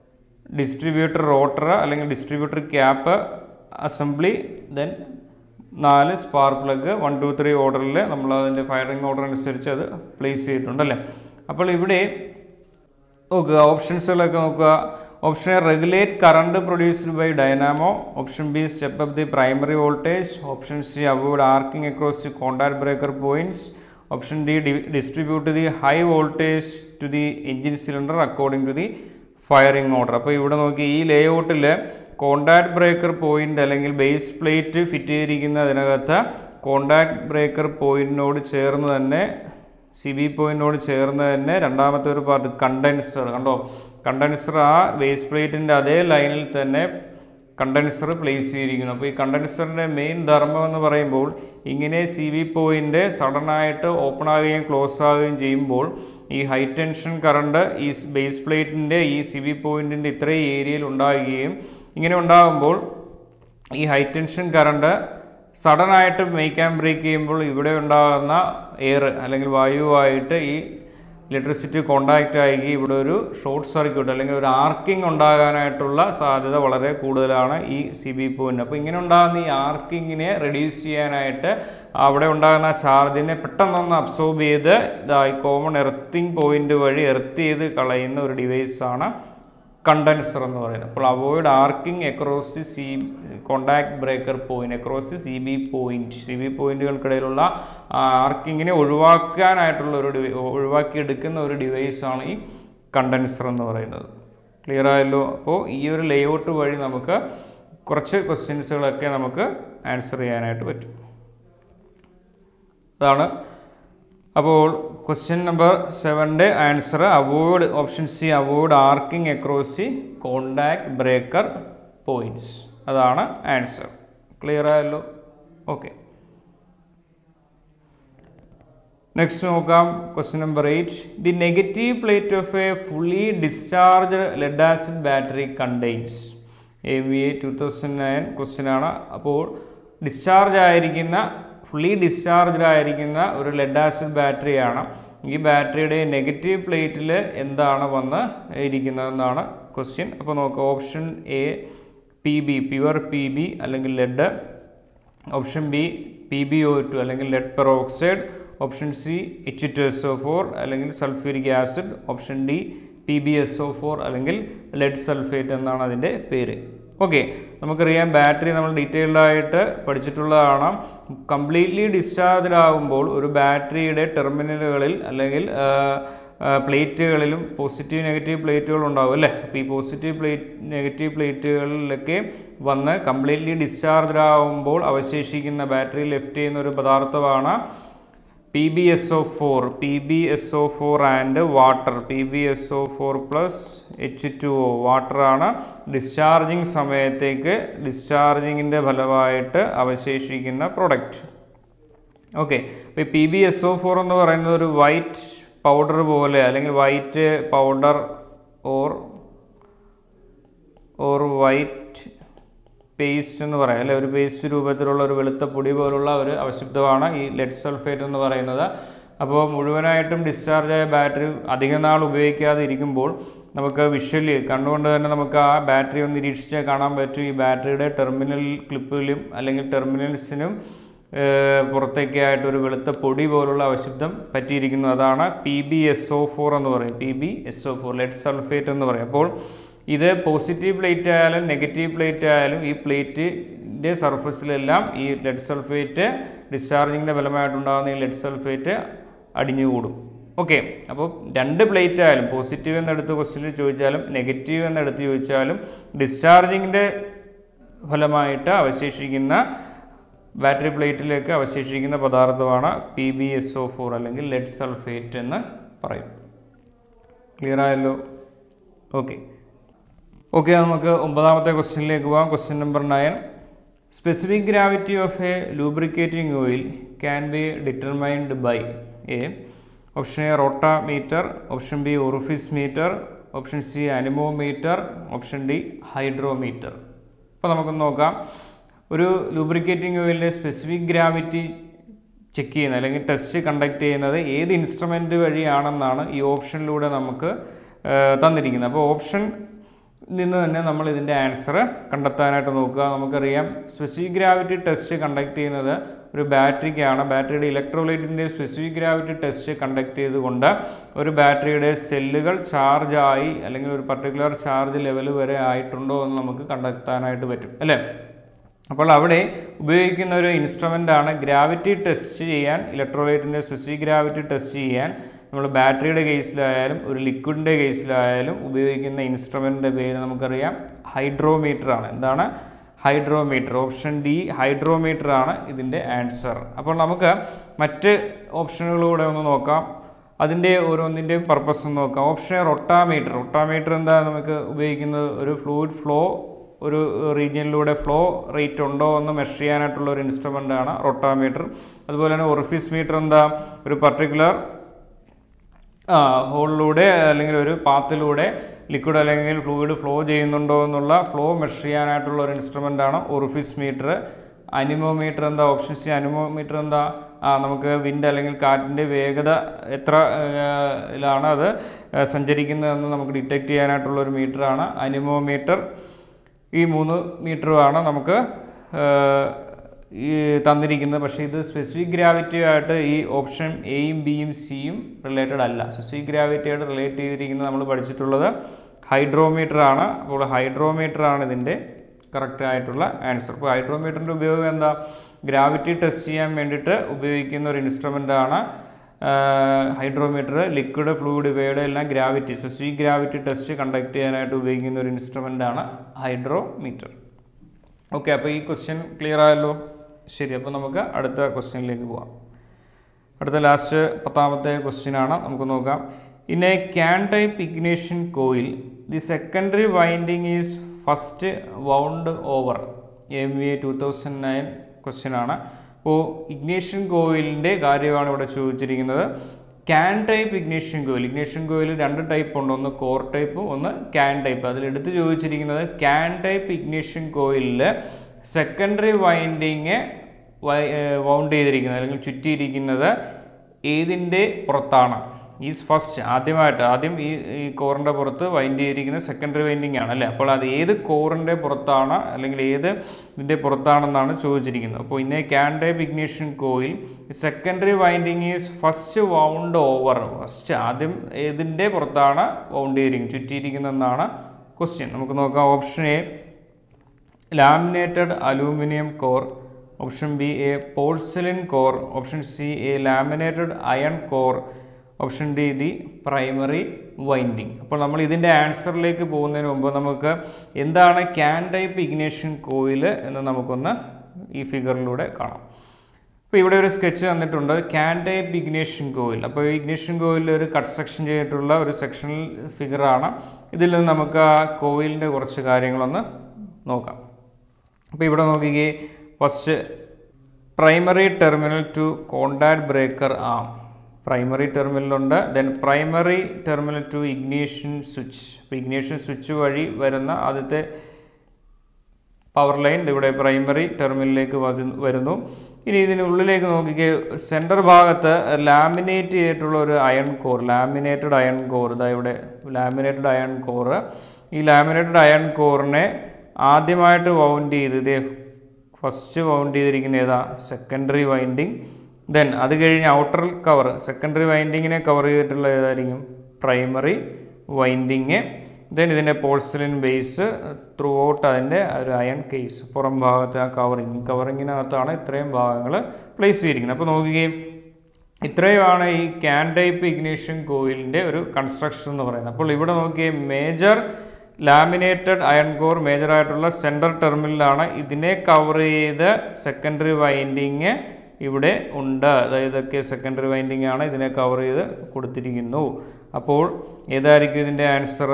distributor rotor അല്ലെങ്കിൽ ഡിസ്ട്രിബ്യൂട്ടർ ക്യാപ്പ് അസംബ്ലി ദെൻ നാല് spark plug one two three ഓർഡറിൽ നമ്മൾ അതിൻ്റെ ഫയറിംഗ് ഓർഡർ അനുസരിച്ച് അത് place ചെയ്തിട്ടുണ്ട് അല്ലേ അപ്പോൾ ഇവിടെ നോക്കുക ഓപ്ഷൻസുകളൊക്കെ നോക്കുക option A regulate current produced by dynamo option B step up the primary voltage option C avoid arcing across the contact breaker points option D distribute the high voltage to the engine cylinder according to the firing order അപ്പോൾ ഇവിടെ നോക്കി ഈ ലേ ഔട്ടിൽ contact breaker point അല്ലെങ്കിൽ base plate fit ചെയ്തിരിക്കുന്ന അതിനകത്ത് contact breaker പോയിന്റിനോട് ചേർന്ന് തന്നെ സി ബി പോയിന്റിനോട് ചേർന്ന് തന്നെ രണ്ടാമത്തെ ഒരു പാർട്ട് കണ്ടൻസർ കണ്ടോ കണ്ടൻസർ ആ ബേസ് പ്ലേറ്റിൻ്റെ അതേ ലൈനിൽ തന്നെ കണ്ടൻസർ പ്ലേസ് ചെയ്തിരിക്കുന്നു അപ്പോൾ ഈ കണ്ടൻസറിൻ്റെ മെയിൻ ധർമ്മം എന്ന് പറയുമ്പോൾ ഇങ്ങനെ സി വി പോയിൻ്റ് സഡനായിട്ട് ഓപ്പൺ ആകുകയും ക്ലോസ് ആകുകയും ചെയ്യുമ്പോൾ ഈ ഹൈ ടെൻഷൻ കറണ്ട് ഈ ബേസ് പ്ലേറ്റിൻ്റെ ഈ സി വി പോയിൻറ്റിൻ്റെ ഇത്രയും ഏരിയയിൽ ഉണ്ടാകുകയും ഇങ്ങനെ ഉണ്ടാകുമ്പോൾ ഈ ഹൈ ടെൻഷൻ കറണ്ട് സഡനായിട്ട് മേക്ക് ആൻഡ് ബ്രേക്ക് ചെയ്യുമ്പോൾ ഇവിടെ ഉണ്ടാകുന്ന എയർ അല്ലെങ്കിൽ വായുവായിട്ട് ഈ ഇലക്ട്രിസിറ്റി കോണ്ടാക്റ്റ് ആയി ഇവിടെ ഒരു ഷോർട്ട് സർക്യൂട്ട് അല്ലെങ്കിൽ ഒരു ആർക്കിംഗ് ഉണ്ടാകാനായിട്ടുള്ള സാധ്യത വളരെ കൂടുതലാണ് ഈ സി ബി പോയിന്റ് അപ്പോൾ ഇങ്ങനെ ഉണ്ടാകുന്ന ഈ ആർക്കിങ്ങിനെ റെഡ്യൂസ് ചെയ്യാനായിട്ട് അവിടെ ഉണ്ടാകുന്ന ചാർജിനെ പെട്ടെന്നൊന്ന് അബ്സോർബ് ചെയ്ത് ഇതായി കോമൺ എർത്തിങ് പോയിന്റ് വഴി എർത്ത് ചെയ്ത് കളയുന്ന ഒരു ഡിവൈസാണ് കണ്ടൻസർ എന്ന് പറയുന്നത് അപ്പോൾ avoid arcing across the C contact breaker point across the C B point C B പോയിന്റുകൾക്കിടയിലുള്ള ആർക്കിങ്ങിനെ ഒഴിവാക്കാനായിട്ടുള്ള ഒരു ഡിവൈ ഒഴിവാക്കിയെടുക്കുന്ന ഒരു ഡിവൈസാണ് ഈ കണ്ടൻസർ എന്ന് പറയുന്നത് ക്ലിയർ ആയല്ലോ അപ്പോൾ ഈ ഒരു ലേഔട്ട് വഴി നമുക്ക് കുറച്ച് ക്വസ്റ്റ്യൻസുകളൊക്കെ നമുക്ക് ആൻസർ ചെയ്യാനായിട്ട് പറ്റും അതാണ് അപ്പോൾ ക്വസ്റ്റ്യൻ നമ്പർ സെവൻ്റെ answer avoid option C avoid arcing across the contact breaker points അതാണ് ആൻസർ ക്ലിയർ ആയല്ലോ ഓക്കെ നെക്സ്റ്റ് നോക്കാം question number eight the negative plate of a fully discharge lead acid battery contains A V A two thousand nine question ആണ് അപ്പോൾ discharge ആയിരിക്കുന്ന fully discharged ആയിരിക്കുന്ന ഒരു lead acid ബാറ്ററിയാണ് ഈ ബാറ്ററിയുടെ നെഗറ്റീവ് പ്ലേറ്റിൽ എന്താണ് വന്ന് ഇരിക്കുന്നതെന്നാണ് ക്വസ്റ്റ്യൻ അപ്പോൾ നോക്കുക option A P B pure P B അല്ലെങ്കിൽ lead option B P B O two അല്ലെങ്കിൽ lead peroxide option C H two S O four അല്ലെങ്കിൽ sulphuric acid option D P B S O four അല്ലെങ്കിൽ lead sulphate എന്നാണ് അതിൻ്റെ പേര് okay നമുക്കറിയാം battery നമ്മൾ detailed ആയിട്ട് പഠിച്ചിട്ടുള്ളതാണ് കംപ്ലീറ്റ്ലി ഡിസ്ചാർജ്ഡ് ആകുമ്പോൾ ഒരു ബാറ്ററിയുടെ ടെർമിനലുകളിൽ അല്ലെങ്കിൽ പ്ലേറ്റുകളിലും പോസിറ്റീവ് നെഗറ്റീവ് പ്ലേറ്റുകൾ ഉണ്ടാവും അല്ലേ അപ്പോൾ ഈ പോസിറ്റീവ് പ്ലേറ്റ് നെഗറ്റീവ് പ്ലേറ്റുകളിലൊക്കെ വന്ന് കംപ്ലീറ്റ്ലി ഡിസ്ചാർജ്ഡ് ആകുമ്പോൾ അവശേഷിക്കുന്ന ബാറ്ററി ലെഫ്റ്റ് ചെയ്യുന്ന ഒരു പദാർത്ഥമാണ് P B S O four P B S O four and water P B S O four plus H two O വാട്ടറാണ് ഡിസ്ചാർജിങ് സമയത്തേക്ക് ഡിസ്ചാർജിങ്ങിൻ്റെ ഫലമായിട്ട് അവശേഷിക്കുന്ന പ്രൊഡക്റ്റ് ഓക്കെ ഇപ്പോൾ P B S O four എന്ന് പറയുന്നത് ഒരു വൈറ്റ് പൗഡർ പോലെ അല്ലെങ്കിൽ white powder or or white paste എന്ന് പറയാം അല്ലെ ഒരു പേസ്റ്റ് രൂപത്തിലുള്ള ഒരു വെളുത്ത പൊടി പോലുള്ള ഒരു അവശുദ്ധമാണ് ഈ ലെഡ് സൾഫേറ്റ് എന്ന് പറയുന്നത് അപ്പോൾ മുഴുവനായിട്ടും ഡിസ്ചാർജ് ആയ ബാറ്ററി അധിക നാൾ ഉപയോഗിക്കാതെ ഇരിക്കുമ്പോൾ നമുക്ക് വിഷ്വലി കണ്ടുകൊണ്ട് തന്നെ നമുക്ക് ആ ബാറ്ററി ഒന്ന് നിരീക്ഷിച്ചാൽ കാണാൻ പറ്റും ഈ ബാറ്ററിയുടെ ടെർമിനൽ ക്ലിപ്പിലും അല്ലെങ്കിൽ ടെർമിനൽസിനും പുറത്തേക്കായിട്ട് ഒരു വെളുത്ത പൊടി പോലുള്ള അവശുദ്ധം പറ്റിയിരിക്കുന്നു അതാണ് P B S O four എന്ന് പറയും P B S O four lead sulphate എന്ന് പറയും അപ്പോൾ ഇത് പോസിറ്റീവ് പ്ലേറ്റ് ആയാലും നെഗറ്റീവ് പ്ലേറ്റ് ആയാലും ഈ പ്ലേറ്റിൻ്റെ സർഫസിലെല്ലാം ഈ ലെഡ് സൾഫേറ്റ് ഡിസ്ചാർജിങ്ങിൻ്റെ ഫലമായിട്ടുണ്ടാകുന്ന ഈ ലെഡ് സൾഫേറ്റ് അടിഞ്ഞുകൂടും ഓക്കെ അപ്പോൾ രണ്ട് പ്ലേറ്റ് ആയാലും പോസിറ്റീവ് എന്നെടുത്ത് ക്വസ്റ്റ്യനിൽ ചോദിച്ചാലും നെഗറ്റീവ് എന്നെടുത്ത് ചോദിച്ചാലും ഡിസ്ചാർജിങ്ങിൻ്റെ ഫലമായിട്ട് അവശേഷിക്കുന്ന ബാറ്ററി പ്ലേറ്റിലേക്ക് അവശേഷിക്കുന്ന പദാർത്ഥമാണ് P B S O four അല്ലെങ്കിൽ ലെഡ് സൾഫേറ്റ് എന്ന് പറയും ക്ലിയർ ആയല്ലോ ഓക്കെ ഓക്കെ നമുക്ക് ഒമ്പതാമത്തെ ക്വസ്റ്റ്യനിലേക്ക് പോകാം question number nine specific gravity of a lubricating oil can be determined by a option A rotameter option B orifice meter option C anemometer option D hydrometer അപ്പോൾ നമുക്ക് നോക്കാം ഒരു ലൂബ്രിക്കേറ്റിംഗ് ഓയിലിൻ്റെ സ്പെസിഫിക് ഗ്രാവിറ്റി ചെക്ക് ചെയ്യുന്നത് അല്ലെങ്കിൽ test conduct ചെയ്യുന്നത് ഏത് instrument വഴിയാണെന്നാണ് ഈ ഓപ്ഷനിലൂടെ നമുക്ക് തന്നിരിക്കുന്നത് അപ്പോൾ ഓപ്ഷൻ നിന്ന് തന്നെ നമ്മൾ ഇതിൻ്റെ ആൻസർ കണ്ടെത്താനായിട്ട് നോക്കുക നമുക്കറിയാം സ്പെസിഫിക് ഗ്രാവിറ്റി ടെസ്റ്റ് കണ്ടക്ട് ചെയ്യുന്നത് ഒരു ബാറ്ററിക്കാണ് ബാറ്ററിയുടെ ഇലക്ട്രോലൈറ്റിൻ്റെ സ്പെസിഫിക് ഗ്രാവിറ്റി ടെസ്റ്റ് കണ്ടക്ട് ചെയ്തുകൊണ്ട് ഒരു ബാറ്ററിയുടെ സെല്ലുകൾ ചാർജ് ആയി അല്ലെങ്കിൽ ഒരു പർട്ടിക്കുലർ ചാർജ് ലെവൽ വരെ ആയിട്ടുണ്ടോ എന്ന് നമുക്ക് കണ്ടെത്താനായിട്ട് പറ്റും അല്ലേ അപ്പോൾ അവിടെ ഉപയോഗിക്കുന്ന ഒരു ഇൻസ്ട്രുമെൻ്റാണ് ഗ്രാവിറ്റി ടെസ്റ്റ് ചെയ്യാൻ ഇലക്ട്രോലൈറ്റിൻ്റെ സ്പെസിഫിക് ഗ്രാവിറ്റി ടെസ്റ്റ് ചെയ്യാൻ നമ്മൾ ബാറ്ററിയുടെ കേസിലായാലും ഒരു ലിക്വിഡിൻ്റെ കേസിലായാലും ഉപയോഗിക്കുന്ന ഇൻസ്ട്രുമെൻ്റിൻ്റെ പേര് നമുക്കറിയാം ഹൈഡ്രോമീറ്റർ ആണ് എന്താണ് ഹൈഡ്രോമീറ്റർ ഓപ്ഷൻ ഡി ഹൈഡ്രോമീറ്റർ ആണ് ഇതിൻ്റെ ആൻസർ അപ്പോൾ നമുക്ക് മറ്റ് ഓപ്ഷനുകളൂടെ ഒന്ന് നോക്കാം അതിൻ്റെ ഓരോന്നിൻ്റെയും പർപ്പസ് ഒന്ന് നോക്കാം ഓപ്ഷൻ റൊട്ടാമീറ്റർ റൊട്ടാമീറ്റർ എന്താ നമുക്ക് ഉപയോഗിക്കുന്നത് ഒരു ഫ്ലൂയിഡ് ഫ്ലോ ഒരു റീജിയനിലൂടെ ഫ്ലോ റേറ്റ് ഉണ്ടോ എന്ന് മെഷർ ചെയ്യാനായിട്ടുള്ള ഒരു ഇൻസ്ട്രുമെൻ്റ് ആണ് റൊട്ടാമീറ്റർ അതുപോലെ തന്നെ ഒറിഫിസ് മീറ്റർ എന്താ ഒരു പർട്ടിക്കുലർ ഹോളിലൂടെ അല്ലെങ്കിൽ ഒരു പാത്തിലൂടെ ലിക്വിഡ് അല്ലെങ്കിൽ ഫ്ലൂയിഡ് ഫ്ലോ ചെയ്യുന്നുണ്ടോ എന്നുള്ള ഫ്ലോ മെഷർ ചെയ്യാനായിട്ടുള്ള ഒരു ഇൻസ്ട്രുമെൻ്റ് ആണ് ഒറിഫിസ് മീറ്റർ അനിമോമീറ്റർ എന്താ ഓപ്ഷൻ സി അനിമോമീറ്റർ എന്താ ആ നമുക്ക് വിൻഡ് അല്ലെങ്കിൽ കാറ്റിൻ്റെ വേഗത എത്ര ലാണ് അത് സഞ്ചരിക്കുന്നതെന്ന് നമുക്ക് ഡിറ്റക്റ്റ് ചെയ്യാനായിട്ടുള്ള ഒരു മീറ്ററാണ് അനിമോമീറ്റർ ഈ മൂന്ന് മീറ്ററുമാണ് നമുക്ക് ഈ തന്നിരിക്കുന്നത് പക്ഷേ ഇത് സ്പെസിഫിക് ഗ്രാവിറ്റിയായിട്ട് ഈ ഓപ്ഷൻ എയും ബിയും സിയും റിലേറ്റഡ് അല്ല സ്പെസിഫിക് ഗ്രാവിറ്റിയായിട്ട് റിലേറ്റ് ചെയ്തിരിക്കുന്നത് നമ്മൾ പഠിച്ചിട്ടുള്ളത് ഹൈഡ്രോമീറ്റർ ആണ് അപ്പോൾ ഹൈഡ്രോമീറ്റർ ആണ് ഇതിൻ്റെ കറക്റ്റ് ആയിട്ടുള്ള ആൻസർ അപ്പോൾ ഹൈഡ്രോമീറ്ററിൻ്റെ ഉപയോഗം എന്താ ഗ്രാവിറ്റി ടെസ്റ്റ് ചെയ്യാൻ വേണ്ടിയിട്ട് ഉപയോഗിക്കുന്ന ഒരു ഇൻസ്ട്രുമെൻ്റ് ആണ് ഹൈഡ്രോമീറ്റർ ലിക്വിഡ് ഫ്ലൂയിഡ് ഇവയുടെ എല്ലാം gravity specific gravity test conduct ചെയ്യാനായിട്ട് ഉപയോഗിക്കുന്ന ഒരു ഇൻസ്ട്രുമെൻ്റ് ആണ് ഹൈഡ്രോമീറ്റർ ഓക്കെ അപ്പോൾ ഈ ക്വസ്റ്റ്യൻ ക്ലിയർ ആയല്ലോ ശരി അപ്പോൾ നമുക്ക് അടുത്ത ക്വസ്റ്റ്യനിലേക്ക് പോവാം അടുത്ത ലാസ്റ്റ് പത്താമത്തെ ക്വസ്റ്റ്യൻ ആണ് നമുക്ക് നോക്കാം in a can type ignition coil the secondary winding is first wound over M V A two thousand nine question ആണ് അപ്പോൾ ഇഗ്നേഷൻ കോയിലിൻ്റെ കാര്യമാണ് ഇവിടെ ചോദിച്ചിരിക്കുന്നത് can type ignition coil ignition coil രണ്ട് ടൈപ്പ് ഉണ്ട് ഒന്ന് കോർ ടൈപ്പും ഒന്ന് ക്യാൻ ടൈപ്പ് അതിൽ എടുത്ത് ചോദിച്ചിരിക്കുന്നത് ക്യാൻ ടൈപ്പ് ഇഗ്നേഷൻ കോയിലിൽ സെക്കൻഡറി വൈൻഡിങ് വൗണ്ട് ചെയ്തിരിക്കുന്നത് അല്ലെങ്കിൽ ചുറ്റിയിരിക്കുന്നത് ഏതിൻ്റെ പുറത്താണ് ഈസ് ഫസ്റ്റ് ആദ്യമായിട്ട് ആദ്യം ഈ ഈ കോറിൻ്റെ പുറത്ത് വൈൻഡ് ചെയ്തിരിക്കുന്ന സെക്കൻഡറി വൈൻഡിങ് ആണ് അല്ലേ അപ്പോൾ അത് ഏത് കോറിൻ്റെ പുറത്താണ് അല്ലെങ്കിൽ ഏത് ഇതിൻ്റെ പുറത്താണെന്നാണ് ചോദിച്ചിരിക്കുന്നത് അപ്പോൾ in a can type ignition coil secondary winding is first wound over first ആദ്യം ഏതിൻ്റെ പുറത്താണ് വൗണ്ട് ചെയ്തിരിക്കുന്നത് ചുറ്റിയിരിക്കുന്നതെന്നാണ് ക്വസ്റ്റ്യൻ നമുക്ക് നോക്കാം option A laminated aluminium core option B a porcelain core option C a laminated iron core option D the primary winding അപ്പോൾ നമ്മൾ ഇതിൻ്റെ ആൻസറിലേക്ക് പോകുന്നതിന് മുമ്പ് നമുക്ക് എന്താണ് ക്യാൻ ടൈപ്പ് ഇഗ്നേഷൻ കോയിൽ എന്ന് നമുക്കൊന്ന് ഈ ഫിഗറിലൂടെ കാണാം അപ്പോൾ ഇവിടെ ഒരു സ്കെച്ച് തന്നിട്ടുണ്ട് ക്യാൻ ടൈപ്പ് ഇഗ്നേഷൻ കോയിൽ അപ്പോൾ ഇഗ്നേഷൻ കോയിലിൽ ഒരു കട്ട് സെക്ഷൻ ചെയ്തിട്ടുള്ള ഒരു സെക്ഷണൽ ഫിഗറാണ് ഇതിൽ നിന്ന് നമുക്ക് ആ കോയിലിൻ്റെ കുറച്ച് കാര്യങ്ങളൊന്ന് നോക്കാം അപ്പോൾ ഇവിടെ നോക്കിക്കേ first primary terminal to contact breaker arm primary ടെർമിനലുണ്ട് then primary terminal to ignition switch അപ്പോൾ ഇഗ്നീഷൻ സ്വിച്ച് വഴി വരുന്ന ആദ്യത്തെ പവർ ലൈൻ ഇവിടെ പ്രൈമറി ടെർമിനലിലേക്ക് വരുന്നു ഇനി ഇതിനുള്ളിലേക്ക് നോക്കിക്കേ സെൻറ്റർ ഭാഗത്ത് ലാമിനേറ്റ് ചെയ്തിട്ടുള്ള ഒരു iron core laminated iron core ഇതാ ഇവിടെ ലാമിനേറ്റഡ് അയൺ കോർ ഈ ലാമിനേറ്റഡ് അയൺ കോറിനെ ആദ്യമായിട്ട് വൗണ്ട് ചെയ്ത് ഇതേ ഫസ്റ്റ് വൗണ്ട് ചെയ്തിരിക്കുന്ന ഏതാ സെക്കൻഡറി വൈൻഡിങ് ദെൻ അത് കഴിഞ്ഞ് ഔട്ടർ കവർ സെക്കൻഡറി വൈൻഡിങ്ങിനെ കവർ ചെയ്തിട്ടുള്ള ഏതായിരിക്കും പ്രൈമറി വൈൻഡിങ് ദെൻ ഇതിൻ്റെ പോഴ്സലിൻ ബേസ് ത്രൂ ഔട്ട് അതിൻ്റെ ഒരു അയൺ കേസ് പുറം ഭാഗത്തെ ആ കവറിങ് കവറിങ്ങിനകത്താണ് ഇത്രയും ഭാഗങ്ങൾ പ്ലേസ് ചെയ്തിരിക്കുന്നത് അപ്പോൾ നോക്കുകയും ഇത്രയുമാണ് ഈ ക്യാൻ ടൈപ്പ് ഇഗ്നീഷൻ കോയിലിൻ്റെ ഒരു കൺസ്ട്രക്ഷൻ എന്ന് പറയുന്നത് അപ്പോൾ ഇവിടെ നോക്കിയേ മേജർ ലാമിനേറ്റഡ് അയൺ കോർ മേജറായിട്ടുള്ള സെൻറ്റർ ടെർമിനലാണ് ഇതിനെ കവർ ചെയ്ത് സെക്കൻഡറി വൈൻഡിങ് ഇവിടെ ഉണ്ട് അതായത് ഇതൊക്കെ സെക്കൻഡറി വൈൻഡിങ് ആണ് ഇതിനെ കവർ ചെയ്ത് കൊടുത്തിരിക്കുന്നു അപ്പോൾ ഏതായിരിക്കും ഇതിൻ്റെ ആൻസർ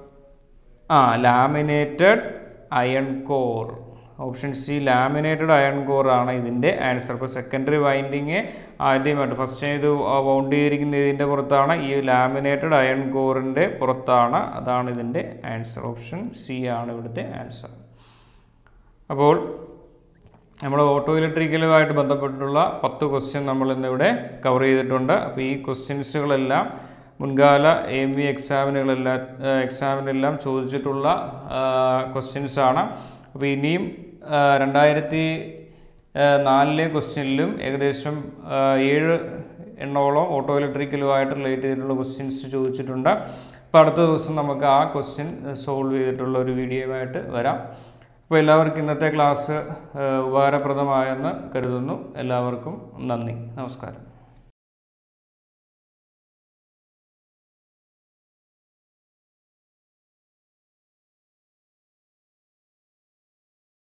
ആ laminated iron core option C laminated iron core ആണ് ഇതിൻ്റെ ആൻസർ അപ്പോൾ സെക്കൻഡറി വൈൻഡിങ് ആദ്യമായിട്ട് ഫസ്റ്റ് ഇത് വൗണ്ട് ചെയ്തിരിക്കുന്ന ഇതിൻ്റെ പുറത്താണ് ഈ ലാമിനേറ്റഡ് അയൺ കോറിൻ്റെ പുറത്താണ് അതാണ് ഇതിൻ്റെ ആൻസർ ഓപ്ഷൻ സി ആണ് ഇവിടുത്തെ ആൻസർ അപ്പോൾ നമ്മൾ ഓട്ടോ ഇലക്ട്രിക്കലുമായിട്ട് ബന്ധപ്പെട്ടിട്ടുള്ള പത്ത് ക്വസ്റ്റ്യൻ നമ്മൾ ഇന്നിവിടെ കവർ ചെയ്തിട്ടുണ്ട് അപ്പോൾ ഈ ക്വസ്റ്റ്യൻസുകളെല്ലാം മുൻകാല എം വി എക്സാമിനുകളെല്ലാം എക്സാമിനെല്ലാം ചോദിച്ചിട്ടുള്ള ക്വസ്റ്റ്യൻസ് ആണ് അപ്പോൾ ഇനിയും ആ, രണ്ടായിരത്തി ആ, നാലിലെ ക്വസ്റ്റ്യനിലും ഏകദേശം ആ, ഏഴ് എണ്ണോളം ഓട്ടോ ഇലക്ട്രിക്കലുമായിട്ട് റിലേറ്റ് ചെയ്തിട്ടുള്ള ക്വസ്റ്റ്യൻസ് ചോദിച്ചിട്ടുണ്ട് അപ്പോൾ അടുത്ത ദിവസം നമുക്ക് ആ ക്വസ്റ്റ്യൻ സോൾവ് ചെയ്തിട്ടുള്ള ഒരു വീഡിയോയുമായിട്ട് വരാം അപ്പോൾ എല്ലാവർക്കും ഇന്നത്തെ ക്ലാസ് ആ, ഉപകാരപ്രദമായെന്ന് കരുതുന്നു എല്ലാവർക്കും നന്ദി നമസ്കാരം